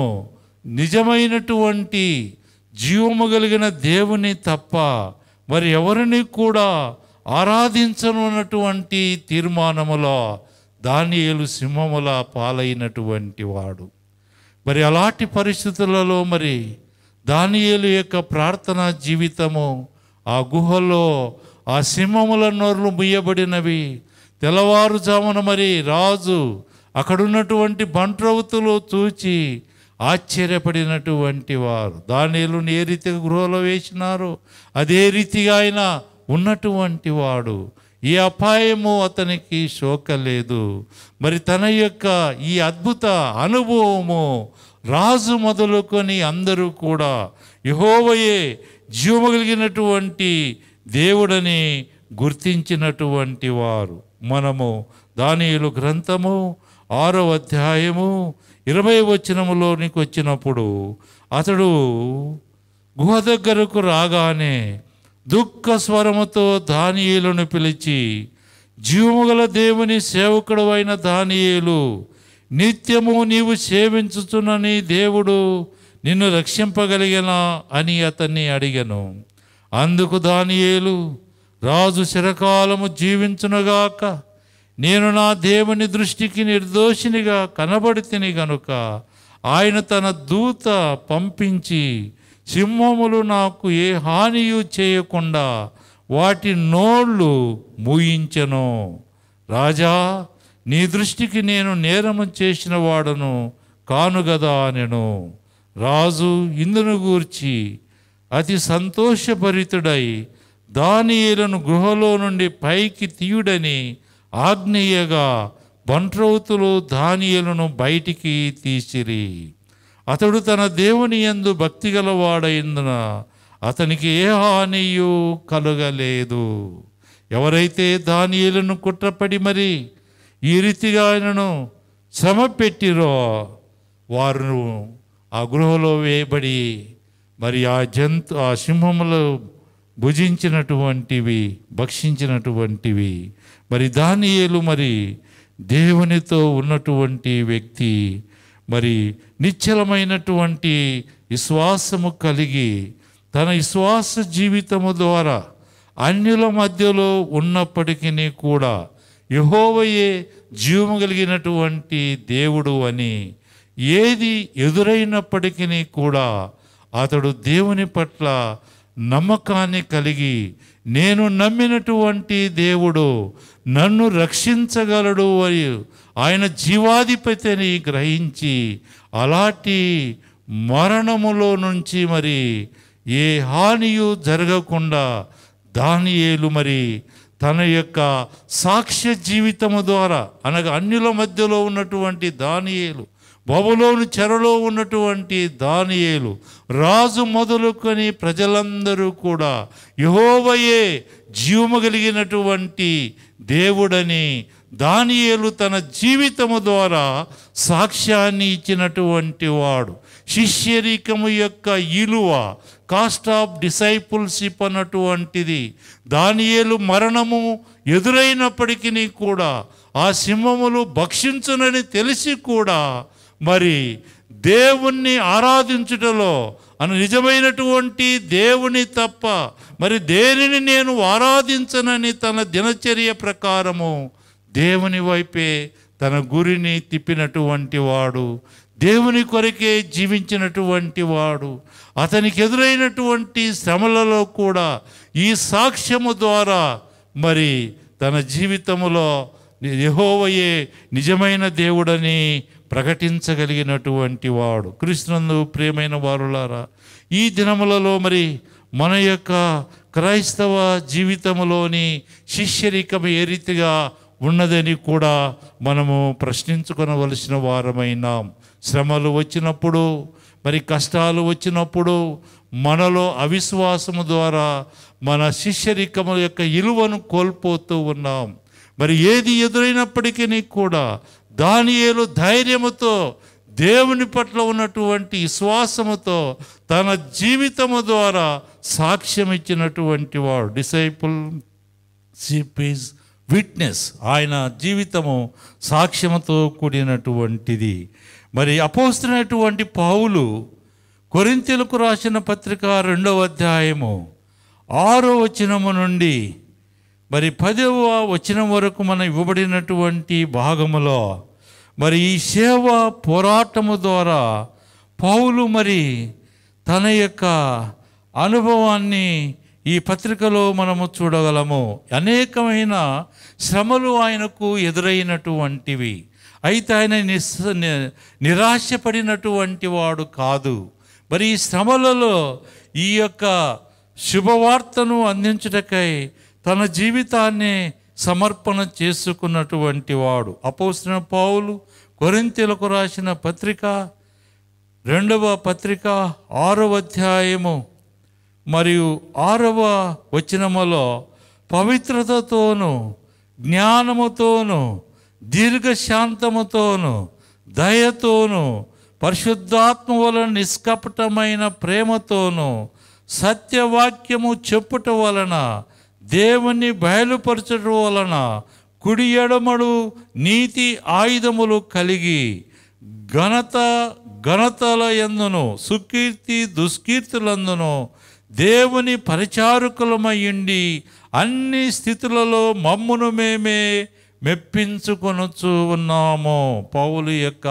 నిజమైనటువంటి జీవము కలిగిన దేవుని తప్ప మరి ఎవరిని కూడా ఆరాధించను అన్నటువంటి తీర్మానములో దానియేలు సింహముల పాలైనటువంటి వాడు మరి అలాంటి పరిస్థితులలో మరి దానియేలు యొక్క ప్రార్థనా జీవితము ఆ గుహలో ఆ సింహముల నోర్లు ముయ్యబడినవి తెల్లవారుజామున మరి రాజు అక్కడున్నటువంటి బంట్రవుతులు చూచి ఆశ్చర్యపడినటువంటి వారు దానిని ఏ రీతిగా గృహలో వేసినారో అదే రీతిగా ఆయన ఉన్నటువంటి వాడు ఈ అపాయము అతనికి శోకలేదు మరి తన యొక్క ఈ అద్భుత అనుభవము రాజు మొదలుకొని అందరూ కూడా యహోవయే జీవము కలిగినటువంటి దేవుడని గుర్తించినటువంటి వారు మనము దానియులు గ్రంథము ఆరో అధ్యాయము ఇరవై వచనములోనికి వచ్చినప్పుడు అతడు గుహ దగ్గరకు రాగానే దుఃఖ స్వరముతో దానియేలును పిలిచి జీవముగల దేవుని సేవకుడు అయిన దానియేలు నిత్యము నీవు సేవించుచున్నని దేవుడు నిన్ను రక్షింపగలిగినా అని అతన్ని అడిగను అందుకు దానియేలు రాజు చిరకాలము జీవించునుగాక నేను నా దేవుని దృష్టికి నిర్దోషినిగా కనబడితిని గనుక ఆయన తన దూత పంపించి సింహములు నాకు ఏ హానియు చేయకుండా వాటి నోళ్ళు మూయించెను రాజా నీ దృష్టికి నేను నేరము చేసిన వాడను కానుగదా నేను రాజు ఇందును గూర్చి అతి సంతోషభరితుడై దానియేలను గృహలో నుండి పైకి తీయుడని ఆగ్నేయగా బంట్రౌతులు దానియేలను బయటికి తీసిరి అతడు తన దేవుని యందు భక్తి గలవాడైందున అతనికి ఏ హానియు కలుగలేదు ఎవరైతే దానియేలను కుట్రపడి మరి ఈ రీతిగా ఆయనను శ్రమ పెట్టిరో వారు ఆ గృహలో వేయబడి మరి ఆ జంతు ఆ సింహములు భుజించినటువంటివి భక్షించినటువంటివి మరి దానియేలు మరి దేవునితో ఉన్నటువంటి వ్యక్తి మరి నిశ్చలమైనటువంటి విశ్వాసము కలిగి తన విశ్వాస జీవితము ద్వారా అన్యుల మధ్యలో ఉన్నప్పటికీ కూడా యహోవయే జీవము కలిగినటువంటి దేవుడు అని ఏది ఎదురైనప్పటికీ కూడా అతడు దేవుని పట్ల నమ్మకాన్ని కలిగి నేను నమ్మినటువంటి దేవుడు నన్ను రక్షించగలడు అని ఆయన జీవాధిపతిని గ్రహించి అలాంటి మరణములో నుంచి మరి ఏ హానియు జరగకుండా దానియేలు మరి తన యొక్క సాక్ష్య జీవితము ద్వారా అనగా అన్యుల మధ్యలో ఉన్నటువంటి దానియేలు బబులోను చెరలో ఉన్నటువంటి దానియేలు రాజు మొదలుకొని ప్రజలందరూ కూడా యహోవయే జీవము కలిగినటువంటి దేవుడని దానియేలు తన జీవితము ద్వారా సాక్ష్యాన్ని ఇచ్చినటువంటి వాడు శిష్యరికము యొక్క ఇలువ కాస్ట్ ఆఫ్ డిసైపుల్షిప్ అన్నటువంటిది దానియేలు మరణము ఎదురైనప్పటికీ కూడా ఆ సింహములు భక్షించునని తెలిసి కూడా మరి దేవుణ్ణి ఆరాధించుటలో అను నిజమైనటువంటి దేవుని తప్ప మరి దేనిని నేను ఆరాధించనని తన దినచర్య ప్రకారము దేవుని వైపే తన గురిని తిప్పినటువంటి వాడు దేవుని కొరకే జీవించినటువంటి వాడు అతనికి ఎదురైనటువంటి శ్రమలలో కూడా ఈ సాక్ష్యము ద్వారా మరి తన జీవితములో యెహోవయే నిజమైన దేవుడని ప్రకటించగలిగినటువంటి వాడు క్రీస్తునందు ప్రియమైన వారులారా ఈ దినములలో మరి మన యొక్క క్రైస్తవ జీవితంలోని శిష్యరికం ఏ రీతిగా ఉన్నదని కూడా మనము ప్రశ్నించుకొనవలసిన వారమైనాం శ్రమలు వచ్చినప్పుడు మరి కష్టాలు వచ్చినప్పుడు మనలో అవిశ్వాసము ద్వారా మన శిష్యరికము యొక్క ఇలువను కోల్పోతూ ఉన్నాం మరి ఏది ఎదురైనప్పటికీ కూడా దానియేలు ధైర్యముతో దేవుని పట్ల ఉన్నటువంటి విశ్వాసముతో తన జీవితము ద్వారా సాక్ష్యం ఇచ్చినటువంటి వాడు డిసైపుల్ సిపీస్ విట్నెస్ ఆయన జీవితము సాక్ష్యముతో కూడినటువంటిది మరి అపోస్తున్నటువంటి పావులు కొరింతెలకు రాసిన పత్రిక రెండవ అధ్యాయము ఆరో వచనము నుండి మరి పదవ వచనం వరకు మనం ఇవ్వబడినటువంటి భాగములో మరి ఈ సేవ పోరాటము ద్వారా పౌలు మరి తన యొక్క అనుభవాన్ని ఈ పత్రికలో మనము చూడగలము అనేకమైన శ్రమలు ఆయనకు ఎదురైనటువంటివి అయితే ఆయన నిస్ ని- నిరాశపడినటువంటి వాడు కాదు మరి ఈ శ్రమలలో ఈ యొక్క శుభవార్తను అందించుటకై తన జీవితాన్ని సమర్పణ చేసుకున్నటువంటి వాడు అపోసిన పౌలు కొరింతెలకు రాసిన పత్రిక రెండవ పత్రిక ఆరవ అధ్యాయము మరియు ఆరవ వచనములో పవిత్రతతోను జ్ఞానముతోను దీర్ఘశాంతముతోను దయతోను పరిశుద్ధాత్మ వలన నిష్కపటమైన ప్రేమతోను సత్యవాక్యము చెప్పుట వలన దేవుని బయలుపరచడం వలన కుడి ఎడమడు నీతి ఆయుధములు కలిగి ఘనత ఘనతల ఎందును సుకీర్తి దుష్కీర్తులందును దేవుని పరిచారకులమయ్యుండి అన్ని స్థితులలో మమ్మును మేమే మెప్పించుకొనొచ్చు ఉన్నాము పౌలు యొక్క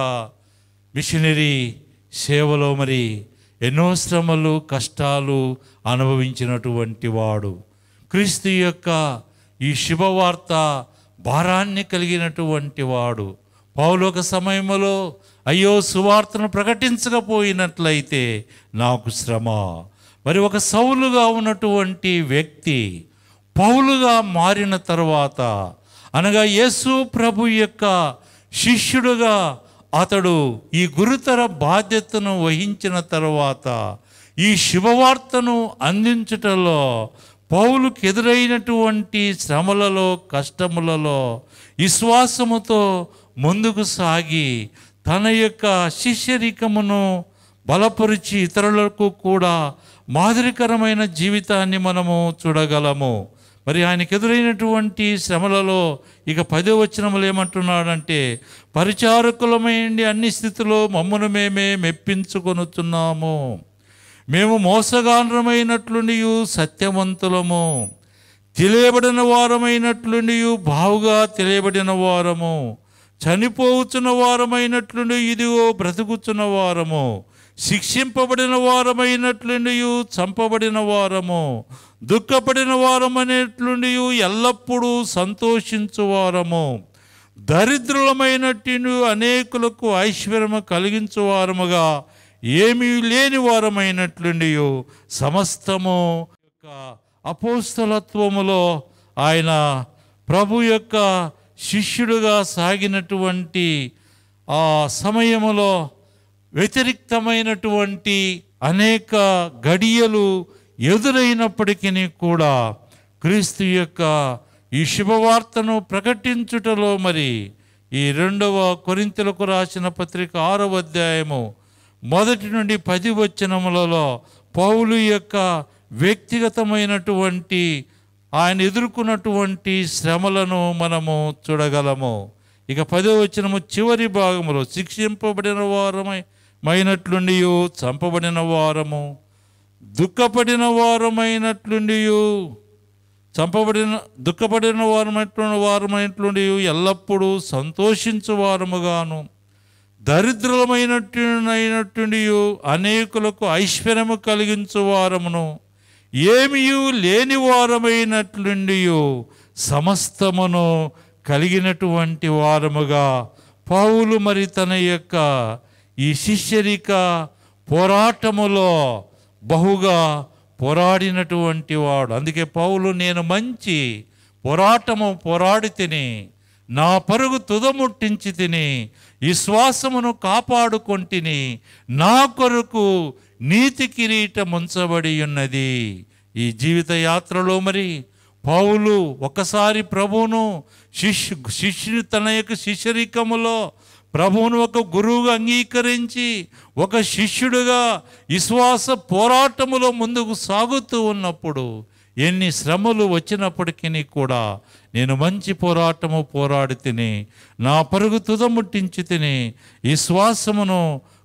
మిషనరీ సేవలో మరి ఎన్నో శ్రమలు కష్టాలు అనుభవించినటువంటి వాడు క్రీస్తు యొక్క ఈ శుభవార్త భారాన్ని కలిగినటువంటి వాడు పౌలోక సమయంలో అయ్యో సువార్తను ప్రకటించకపోయినట్లయితే నాకు శ్రమ మరి ఒక సౌలుగా ఉన్నటువంటి వ్యక్తి పౌలుగా మారిన తర్వాత అనగా యేసు ప్రభు యొక్క శిష్యుడుగా అతడు ఈ గురుతర బాధ్యతను వహించిన తర్వాత ఈ శుభవార్తను అందించుటలో పౌలుకు ఎదురైనటువంటి శ్రమలలో కష్టములలో విశ్వాసముతో ముందుకు సాగి తన యొక్క శిష్యరికమును బలపరిచి ఇతరులకు కూడా మాదిరికరమైన జీవితాన్ని మనము చూడగలము మరి ఆయనకు ఎదురైనటువంటి శ్రమలలో ఇక పదో వచనములు ఏమంటున్నాడంటే పరిచారకులమైండి అన్ని స్థితిలో మమ్మను మేమే మెప్పించుకొనుచున్నాము మేము మోసగానరమైనట్లుండి సత్యవంతులము తెలియబడిన వారమైనట్లుండి బావుగా తెలియబడిన వారము చనిపోవచ్చున్న వారమైనట్లుండి ఇదిగో బ్రతుకుచున్న వారము శిక్షింపబడిన వారమైనట్లుండి చంపబడిన వారము దుఃఖపడిన వారమైనట్లుండి ఎల్లప్పుడూ సంతోషించు వారము దరిద్రులమైనట్టు అనేకులకు ఐశ్వర్యము కలిగించు వారముగా ఏమీ లేని వారమైనట్లుండి సమస్తము యొక్క అపోస్తలత్వములో ఆయన ప్రభు యొక్క శిష్యుడుగా సాగినటువంటి ఆ సమయములో వ్యతిరిక్తమైనటువంటి అనేక గడియలు ఎదురైనప్పటికీ కూడా క్రీస్తు యొక్క ఈ శుభవార్తను ప్రకటించుటలో మరి ఈ రెండవ కొరింతలకు రాసిన పత్రిక ఆరవ అధ్యాయము మొదటి నుండి పది వచనములలో పౌలు యొక్క వ్యక్తిగతమైనటువంటి ఆయన ఎదుర్కొన్నటువంటి శ్రమలను మనము చూడగలము ఇక పదో వచనము చివరి భాగములో శిక్షింపబడిన వారమై మైనట్లుండి చంపబడిన వారము దుఃఖపడిన వారమైనట్లుండి చంపబడిన దుఃఖపడిన వారమైనటువంటి వారమైనట్లుండి ఎల్లప్పుడూ సంతోషించు వారముగాను దరిద్రులమైనట్టుండి అనేకులకు ఐశ్వర్యము కలిగించు వారమును ఏమియు లేని వారమైనట్లుండి సమస్తమును కలిగినటువంటి వారముగా పౌలు మరి తన యొక్క ఈ శిష్యరిక పోరాటములో బహుగా పోరాడినటువంటి వాడు అందుకే పౌలు నేను మంచి పోరాటము పోరాడి తిని నా పరుగు తుదముట్టించి తిని ఈ శ్వాసమును కాపాడుకొంటిని నా కొరకు నీతి కిరీటం ఉంచబడి ఉన్నది ఈ జీవిత యాత్రలో మరి పౌలు ఒకసారి ప్రభువును శిష్యు శిష్యుని తన యొక్క శిష్యరికములో ప్రభువును ఒక గురువుగా అంగీకరించి ఒక శిష్యుడుగా విశ్వాస పోరాటములో ముందుకు సాగుతూ ఉన్నప్పుడు ఎన్ని శ్రమలు వచ్చినప్పటికీ కూడా నేను మంచి పోరాటము పోరాడి తిని నా పరుగు తుదముట్టించి తిని ఈ శ్వాసమును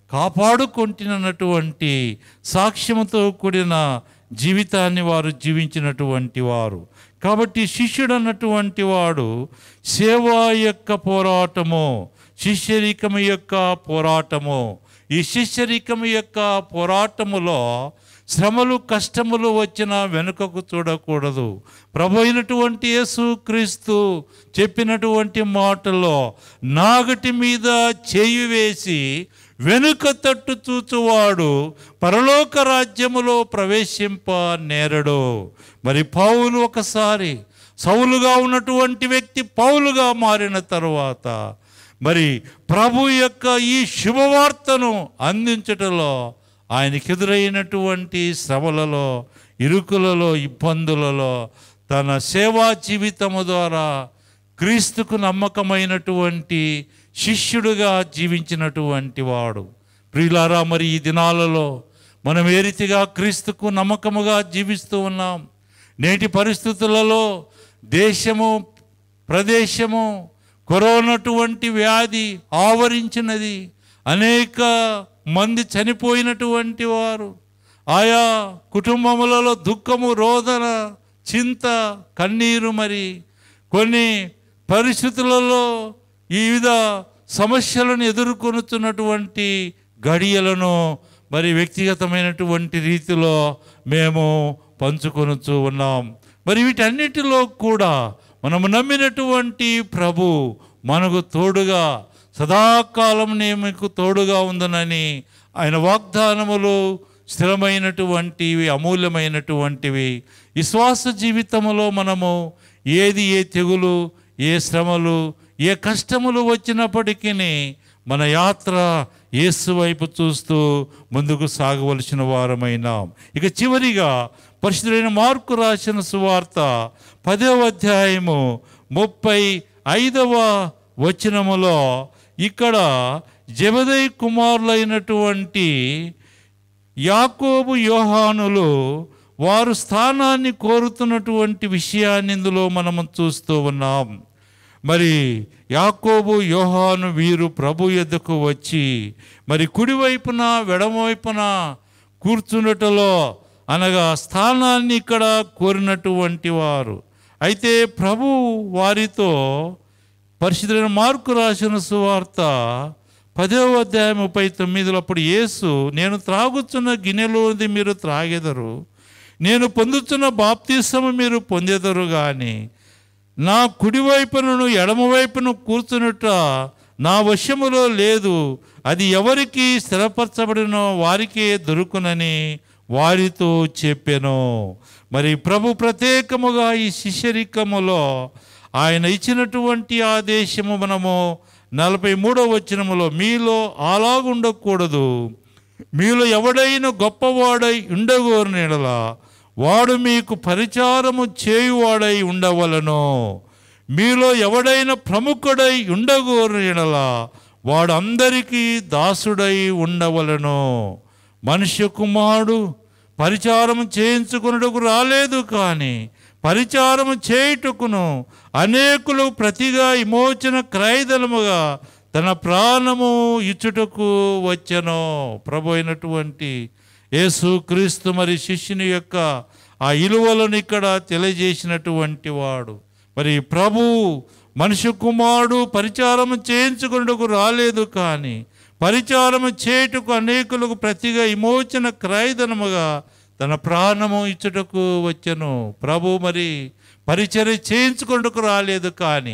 కాపాడుకుంటున్నటువంటి సాక్ష్యముతో కూడిన జీవితాన్ని వారు జీవించినటువంటి వారు కాబట్టి శిష్యుడు అన్నటువంటి వాడు సేవా యొక్క పోరాటము శిష్యరికము యొక్క పోరాటము ఈ శిష్యరికము యొక్క పోరాటములో శ్రమలు కష్టములు వచ్చిన వెనుకకు చూడకూడదు ప్రభు అయినటువంటి యేసు క్రీస్తు చెప్పినటువంటి మాటలో నాగటి మీద చేయి వేసి వెనుక తట్టు చూచువాడు పరలోక రాజ్యములో ప్రవేశింప నేరడు మరి పౌలు ఒకసారి సౌలుగా ఉన్నటువంటి వ్యక్తి పౌలుగా మారిన తరువాత మరి ప్రభు యొక్క ఈ శుభవార్తను అందించటంలో ఆయనకి ఎదురైనటువంటి శ్రమలలో ఇరుకులలో ఇబ్బందులలో తన సేవా జీవితము ద్వారా క్రీస్తుకు నమ్మకమైనటువంటి శిష్యుడుగా జీవించినటువంటి వాడు ప్రియులారా మరి ఈ దినాలలో మనం ఏ రీతిగా క్రీస్తుకు నమ్మకముగా జీవిస్తూ ఉన్నాం నేటి పరిస్థితులలో దేశము ప్రదేశము కరోనటువంటి వ్యాధి ఆవరించినది అనేక మంది చనిపోయినటువంటి వారు ఆయా కుటుంబములలో దుఃఖము రోదన చింత కన్నీరు మరి కొన్ని పరిస్థితులలో ఈ వివిధ సమస్యలను ఎదుర్కొనుతున్నటువంటి గడియలను మరి వ్యక్తిగతమైనటువంటి రీతిలో మేము పంచుకొనుచూ ఉన్నాం మరి వీటన్నిటిలో కూడా మనము నమ్మినటువంటి ప్రభు మనకు తోడుగా సదాకాలం మీకు తోడుగా ఉందనని ఆయన వాగ్దానములు స్థిరమైనటువంటివి అమూల్యమైనటువంటివి విశ్వాస జీవితంలో మనము ఏది ఏ తెగులు ఏ శ్రమలు ఏ కష్టములు వచ్చినప్పటికీ మన యాత్ర యేసు వైపు చూస్తూ ముందుకు సాగవలసిన వారమైనాం ఇక చివరిగా పరిశుద్ధులైన మార్కు రాసిన సువార్త పదవ అధ్యాయము ముప్పై ఐదవ వచనములో ఇక్కడ జబదయ్ కుమారులైనటువంటి యాకోబు యోహానులు వారు స్థానాన్ని కోరుతున్నటువంటి విషయాన్ని ఇందులో మనము చూస్తూ ఉన్నాం మరి యాకోబు యోహాను వీరు ప్రభు ఎద్దకు వచ్చి మరి కుడివైపున వెడమవైపున కూర్చున్నటలో అనగా స్థానాన్ని ఇక్కడ కోరినటువంటి వారు అయితే ప్రభు వారితో పరిశుద్ధులైన మార్కు రాసిన సువార్త పదవ అధ్యాయం ముప్పై తొమ్మిదిలో అప్పుడు యేసు నేను త్రాగుచున్న గిన్నెలోది మీరు త్రాగెదరు నేను పొందుతున్న బాప్తీసము మీరు పొందెదరు కానీ నా కుడివైపునను ఎడమవైపును కూర్చునుట నా వశములో లేదు అది ఎవరికి స్థిరపరచబడినో వారికే దొరుకునని వారితో చెప్పాను మరి ప్రభు ప్రత్యేకముగా ఈ శిష్యరికములో ఆయన ఇచ్చినటువంటి ఆదేశము మనము నలభై మూడవ వచనములో మీలో అలాగుండకూడదు మీలో ఎవడైనా గొప్పవాడై ఉండగోరిన యెడల వాడు మీకు పరిచారము చేయువాడై ఉండవలను మీలో ఎవడైనా ప్రముఖుడై ఉండగోరిన యెడల వాడు అందరికీ దాసుడై ఉండవలను మనుష్య కుమారుడు పరిచారం చేయించుకున్నటకు రాలేదు కానీ పరిచారం చేయుటకును అనేకులు ప్రతిగా విమోచన క్రయదనముగా తన ప్రాణము ఇచ్చుటకు వచ్చెను ప్రభు అయినటువంటి యేసు క్రీస్తు మరి శిష్యుని యొక్క ఆ ఇలువలను ఇక్కడ తెలియజేసినటువంటి వాడు మరి ప్రభు మనుష్య కుమారుడు పరిచారం చేయించుకున్నకు రాలేదు కానీ పరిచారము చేయుటకు అనేకులకు ప్రతిగా విమోచన క్రయదనముగా తన ప్రాణము ఇచ్చుటకు వచ్చెను ప్రభు మరి పరిచర్య చేయించుకుంటకు రాలేదు కానీ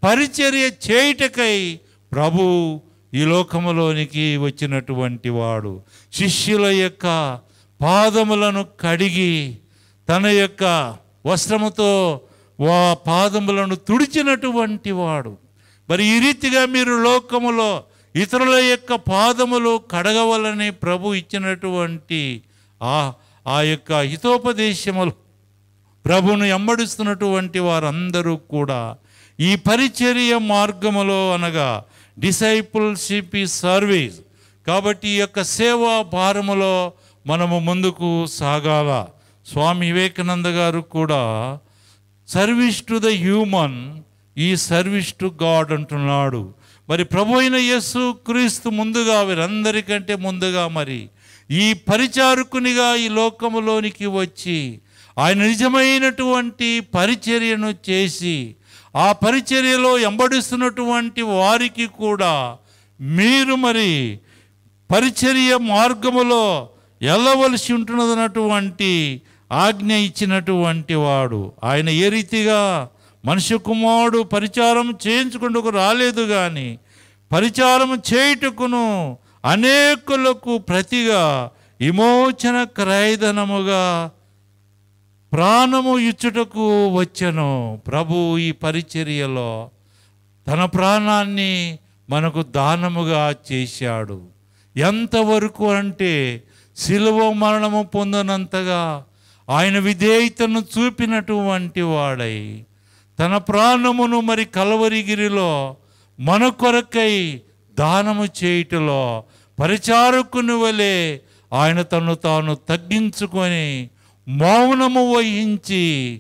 పరిచర్య చేయుటకై ప్రభు ఈ లోకములోనికి వచ్చినటువంటి వాడు శిష్యుల యొక్క పాదములను కడిగి తన యొక్క వస్త్రముతో వా పాదములను తుడిచినటువంటి వాడు మరి ఈ రీతిగా మీరు లోకములో ఇతరుల యొక్క పాదములు కడగవలని ప్రభు ఇచ్చినటువంటి ఆ ఆ యొక్క హితోపదేశములు ప్రభును ఎంబడిస్తున్నటువంటి వారందరూ కూడా ఈ పరిచర్య మార్గములో అనగా డిసైపుల్షిప్ ఈ సర్వీస్ కాబట్టి ఈ యొక్క సేవా భారములో మనము ముందుకు సాగాల స్వామి వివేకానంద గారు కూడా సర్వీస్ టు ద హ్యూమన్ ఈ సర్వీస్ టు గాడ్ అంటున్నాడు మరి ప్రభు అయిన యేసు క్రీస్తు ముందుగా వీరందరికంటే ముందుగా మరి ఈ పరిచారకునిగా ఈ లోకములోనికి వచ్చి ఆయన నిజమైనటువంటి పరిచర్యను చేసి ఆ పరిచర్యలో ఎంబడిస్తున్నటువంటి వారికి కూడా మీరు మరి పరిచర్య మార్గములో వెళ్ళవలసి ఉంటున్నదన్నటువంటి ఆజ్ఞ ఇచ్చినటువంటి వాడు ఆయన ఏ రీతిగా మనుష్య కుమారుడు పరిచారం చేయించుకుంటూ రాలేదు కానీ పరిచారం చేయుటకును అనేకులకు ప్రతిగా విమోచన క్రయధనముగా ప్రాణము ఇచ్చుటకు వచ్చెను ప్రభు ఈ పరిచర్యలో తన ప్రాణాన్ని మనకు దానముగా చేశాడు ఎంతవరకు అంటే శిలువ మరణము పొందనంతగా ఆయన విధేయతను చూపినటువంటి వాడై తన ప్రాణమును మరి కలవరిగిరిలో మన కొరకై దానము చేయుటలో పరిచారకుని వలె ఆయన తను తాను తగ్గించుకొని మౌనము వహించి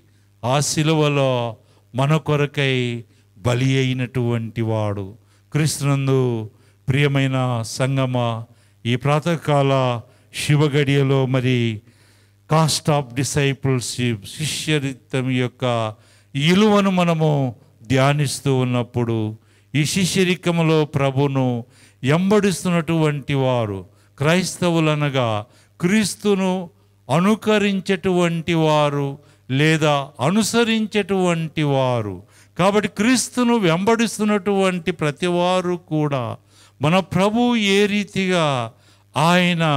ఆ శిలువలో మన కొరకై బలి అయినటువంటి వాడు క్రీస్తునందు ప్రియమైన సంగమ ఈ ప్రాతకాల శివగడియలో మరి కాస్ట్ ఆఫ్ డిసైపుల్షిప్ శిష్యరిత్తం యొక్క ఇలువను మనము ధ్యానిస్తూ ఉన్నప్పుడు ఈ శిష్యరికములో ప్రభును ఎంబడిస్తున్నటువంటి వారు క్రైస్తవులనగా క్రీస్తును అనుకరించేటువంటి వారు లేదా అనుసరించేటువంటి వారు కాబట్టి క్రీస్తును వెంబడిస్తున్నటువంటి ప్రతివారు కూడా మన ప్రభు ఏ రీతిగా ఆయన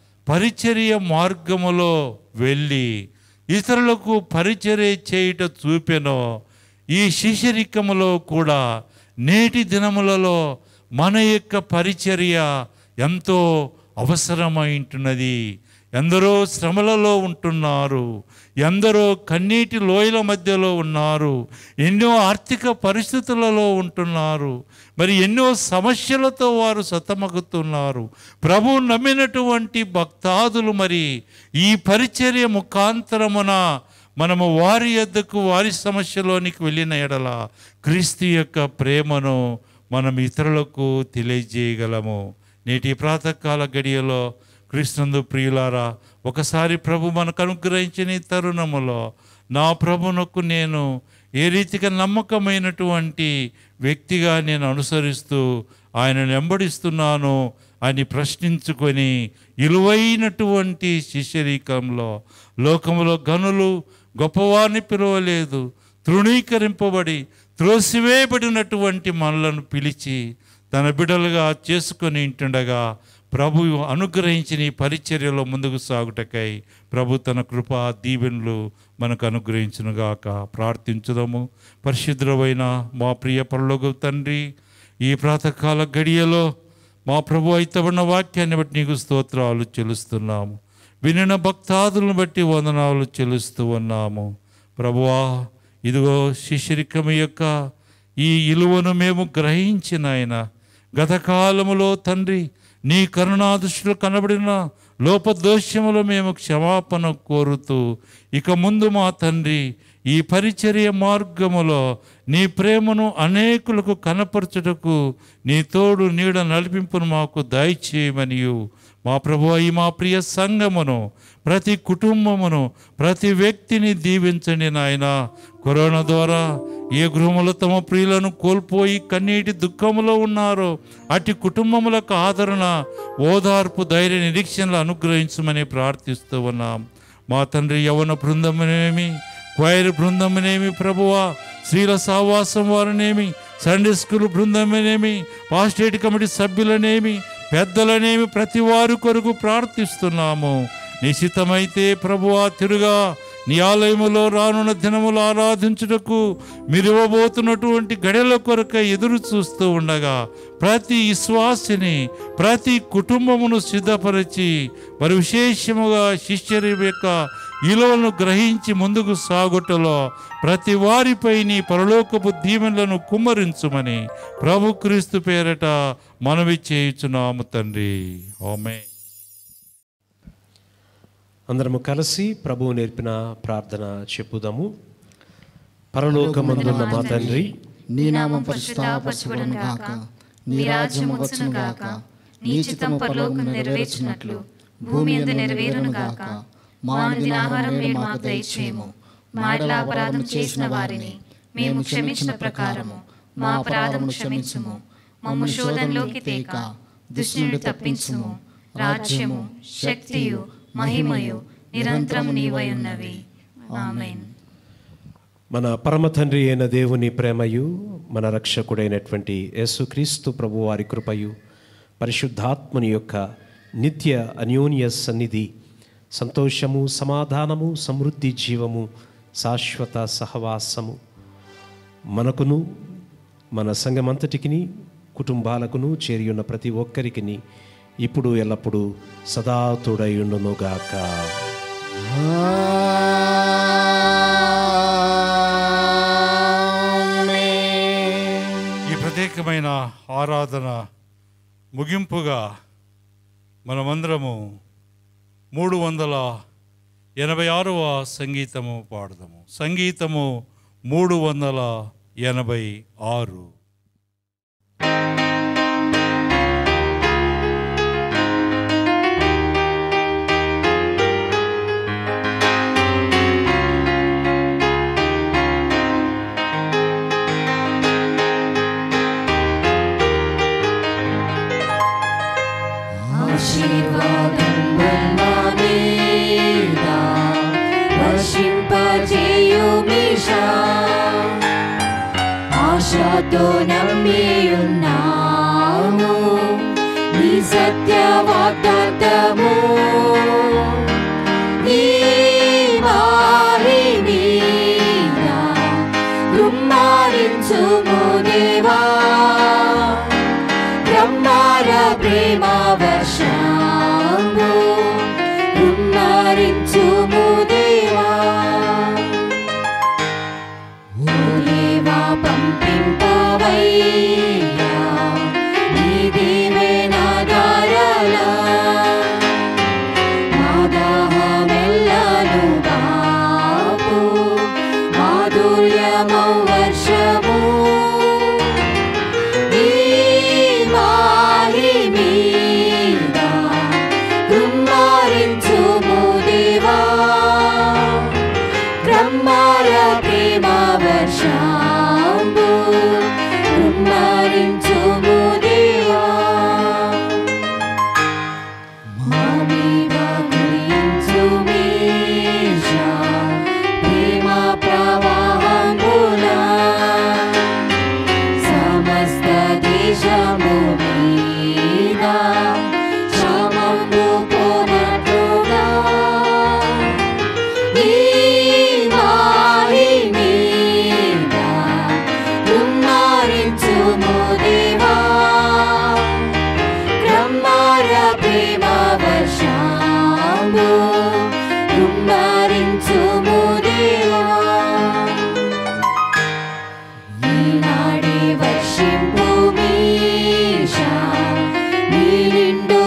పరిచర్య మార్గములో వెళ్ళి ఇతరులకు పరిచర్య చేయుట చూపెనో ఈ శిశరికములో కూడా నేటి దినములలో మన యొక్క పరిచర్య ఎంతో అవసరమైంటున్నది ఎందరో శ్రమలలో ఉంటున్నారు ఎందరో కన్నీటి లోయల మధ్యలో ఉన్నారు ఎన్నో ఆర్థిక పరిస్థితులలో ఉంటున్నారు మరి ఎన్నో సమస్యలతో వారు సతమగుతున్నారు ప్రభు నమ్మినటువంటి భక్తాదులు మరి ఈ పరిచర్య ముఖాంతరమున మనము వారి యొద్దకు వారి సమస్యలోనికి వెళ్ళిన ఎడల క్రీస్తు యొక్క ప్రేమను మనం ఇతరులకు తెలియజేయగలము నేటి ప్రాతకాల గడియలో క్రీస్తునందు ప్రియులారా ఒకసారి ప్రభు మనకు అనుగ్రహించిన ఈ తరుణములో నా ప్రభునకు నేను ఏ రీతిగా నమ్మకమైనటువంటి వ్యక్తిగా నేను అనుసరిస్తూ ఆయనను వెంబడిస్తున్నాను అని ప్రశ్నించుకొని ఇలువైనటువంటి శిష్యరీకంలో లోకములో గనులు గొప్పవారిని పిలవలేదు తృణీకరింపబడి త్రోసివేయబడినటువంటి మనలను పిలిచి తన బిడలుగా చేసుకొని ఇంటుండగా ప్రభు అనుగ్రహించిన ఈ పరిచర్యలో ముందుకు సాగుటకై ప్రభు తన కృపా దీవెనలు మనకు అనుగ్రహించునుగాక ప్రార్థించుదాము పరిశుద్ధమైన మా ప్రియ పరలోక తండ్రి ఈ ప్రాతకాల గడియలో మా ప్రభు అయితబడిన వాక్యాన్ని బట్టి నీకు స్తోత్రాలు చెల్లిస్తున్నాము వినిన భక్తాదులను బట్టి వందనాలు చెల్లిస్తూ ఉన్నాము ప్రభువా ఇదిగో శిశిరికం యొక్క ఈ ఇలువను మేము గ్రహించిన ఆయన గత కాలములో తండ్రి నీ కరుణాదృష్టిలో కనబడిన లోపదోష్యములు మేము క్షమాపణ కోరుతూ ఇక ముందు మా తండ్రి ఈ పరిచర్య మార్గములో నీ ప్రేమను అనేకులకు కనపరచుటకు నీ తోడు నీడ నడిపింపును మాకు దయచేయమనియు మా ప్రభు ఈ మా ప్రియ సంఘమును ప్రతి కుటుంబమును ప్రతి వ్యక్తిని దీవించండి నాయన కరోనా ద్వారా ఏ గృహములో తమ ప్రియులను కోల్పోయి కన్నీటి దుఃఖములో ఉన్నారో అటు కుటుంబములకు ఆదరణ ఓదార్పు ధైర్య నిరీక్షణలు అనుగ్రహించమని ప్రార్థిస్తూ ఉన్నాం మా తండ్రి యవన బృందమునేమి క్వైర్ బృందమునేమి ప్రభువా స్త్రీల సావాసం వారినేమి సండే స్కూల్ బృందమనేమి పాస్టేట్ కమిటీ సభ్యులనేమి పెద్దలనేమి ప్రతి వారి కొరకు ప్రార్థిస్తున్నాము నిశ్చితమైతే ప్రభువా తిరుగా నీ ఆలయములో రానున్న దినములు ఆరాధించుటకు మీరు ఇవ్వబోతున్నటువంటి గడియల కొరకై ఎదురు చూస్తూ ఉండగా ప్రతి విశ్వాసిని ప్రతి కుటుంబమును సిద్ధపరిచి మరి విశేషముగా శిష్యరి యొక్క విలువలను గ్రహించి ముందుకు సాగుటలో ప్రతి వారిపై నీ పరలోకపు దీవెనలను కుమ్మరించుమని ప్రభు క్రీస్తు పేరట మనవి చేయుచున్నాము తండ్రి ఓమే అందరము కలిసి ప్రభువు నేర్పిన ప్రార్థన చెప్పుదాము పరలోకమందున్న మా తండ్రి నీ నామం పరిశుద్ధపరచబడును గాక నీ రాజ్యము వచ్చును గాక నీ చిత్తం పరలోకం నెరవేర్చినట్లు భూమి యందు నెరవేరును గాక మా అనుదిన ఆహారం నేడు మాకు దయచేయము మా ఎడల అపరాధం చేసిన వారిని మేము క్షమించిన ప్రకారము మా అపరాధము క్షమించుము మమ్ము శోధనలోకి తేక దుష్టి నుండి తప్పించుము రాజ్యము శక్తియు మహిమయు నిరంతరం నీవై ఉన్నవి ఆమేన్ మన పరమ తండ్రి అయిన దేవుని ప్రేమయు మన రక్షకుడైనటువంటి యేసుక్రీస్తు ప్రభు వారి కృపయు పరిశుద్ధాత్మని యొక్క నిత్య అన్యోన్య సన్నిధి సంతోషము సమాధానము సమృద్ధి జీవము శాశ్వత సహవాసము మనకును మన సంఘమంతటికిని కుటుంబాలకును చేరియున్న ప్రతి ఒక్కరికిని ఇప్పుడు ఎల్లప్పుడూ సదా తోడయుండునుగాక ఈ ప్రత్యేకమైన ఆరాధన ముగింపుగా మనమందరము మూడు వందల ఎనభై ఆరవ సంగీతము పాడదాము సంగీతము మూడు వందల ఎనభై ఆరు ఆశీర్వాదం వల్లానేదా వర్షింపజేయుమిషా ఆశతో నమ్మియున్నాము నీ సత్య వాగ్దాతము నీ వారి మీద కుమ్మరించుము దేవా బ్రహ్మార ప్రేమ వర్షము కుమ్మరించుము దేవా ఓ దేవా పంపింపవయ్యా నీ దీవెనాధారలా మా దాహమెల్లను బాపు మాధుర్యమౌ వర్షము నీ మారి మీద కుమ్మరించుము దేవా క్రమ్మార ప్రేమ వర్షంబు కుమ్మరించుము దేవా మా మీద కురియించుమీశా ప్రేమ ప్రవాహంబులా సమస్త దేశము మీద క్షమము పోనట్లుగా నీ వారి మీద కుమ్మరించుము దేవా క్రమ్మార ప్రేమ వర్షంబు కుమ్మరించుము దేవా ఈనాడే వర్షింపు మీషా నీ నిండు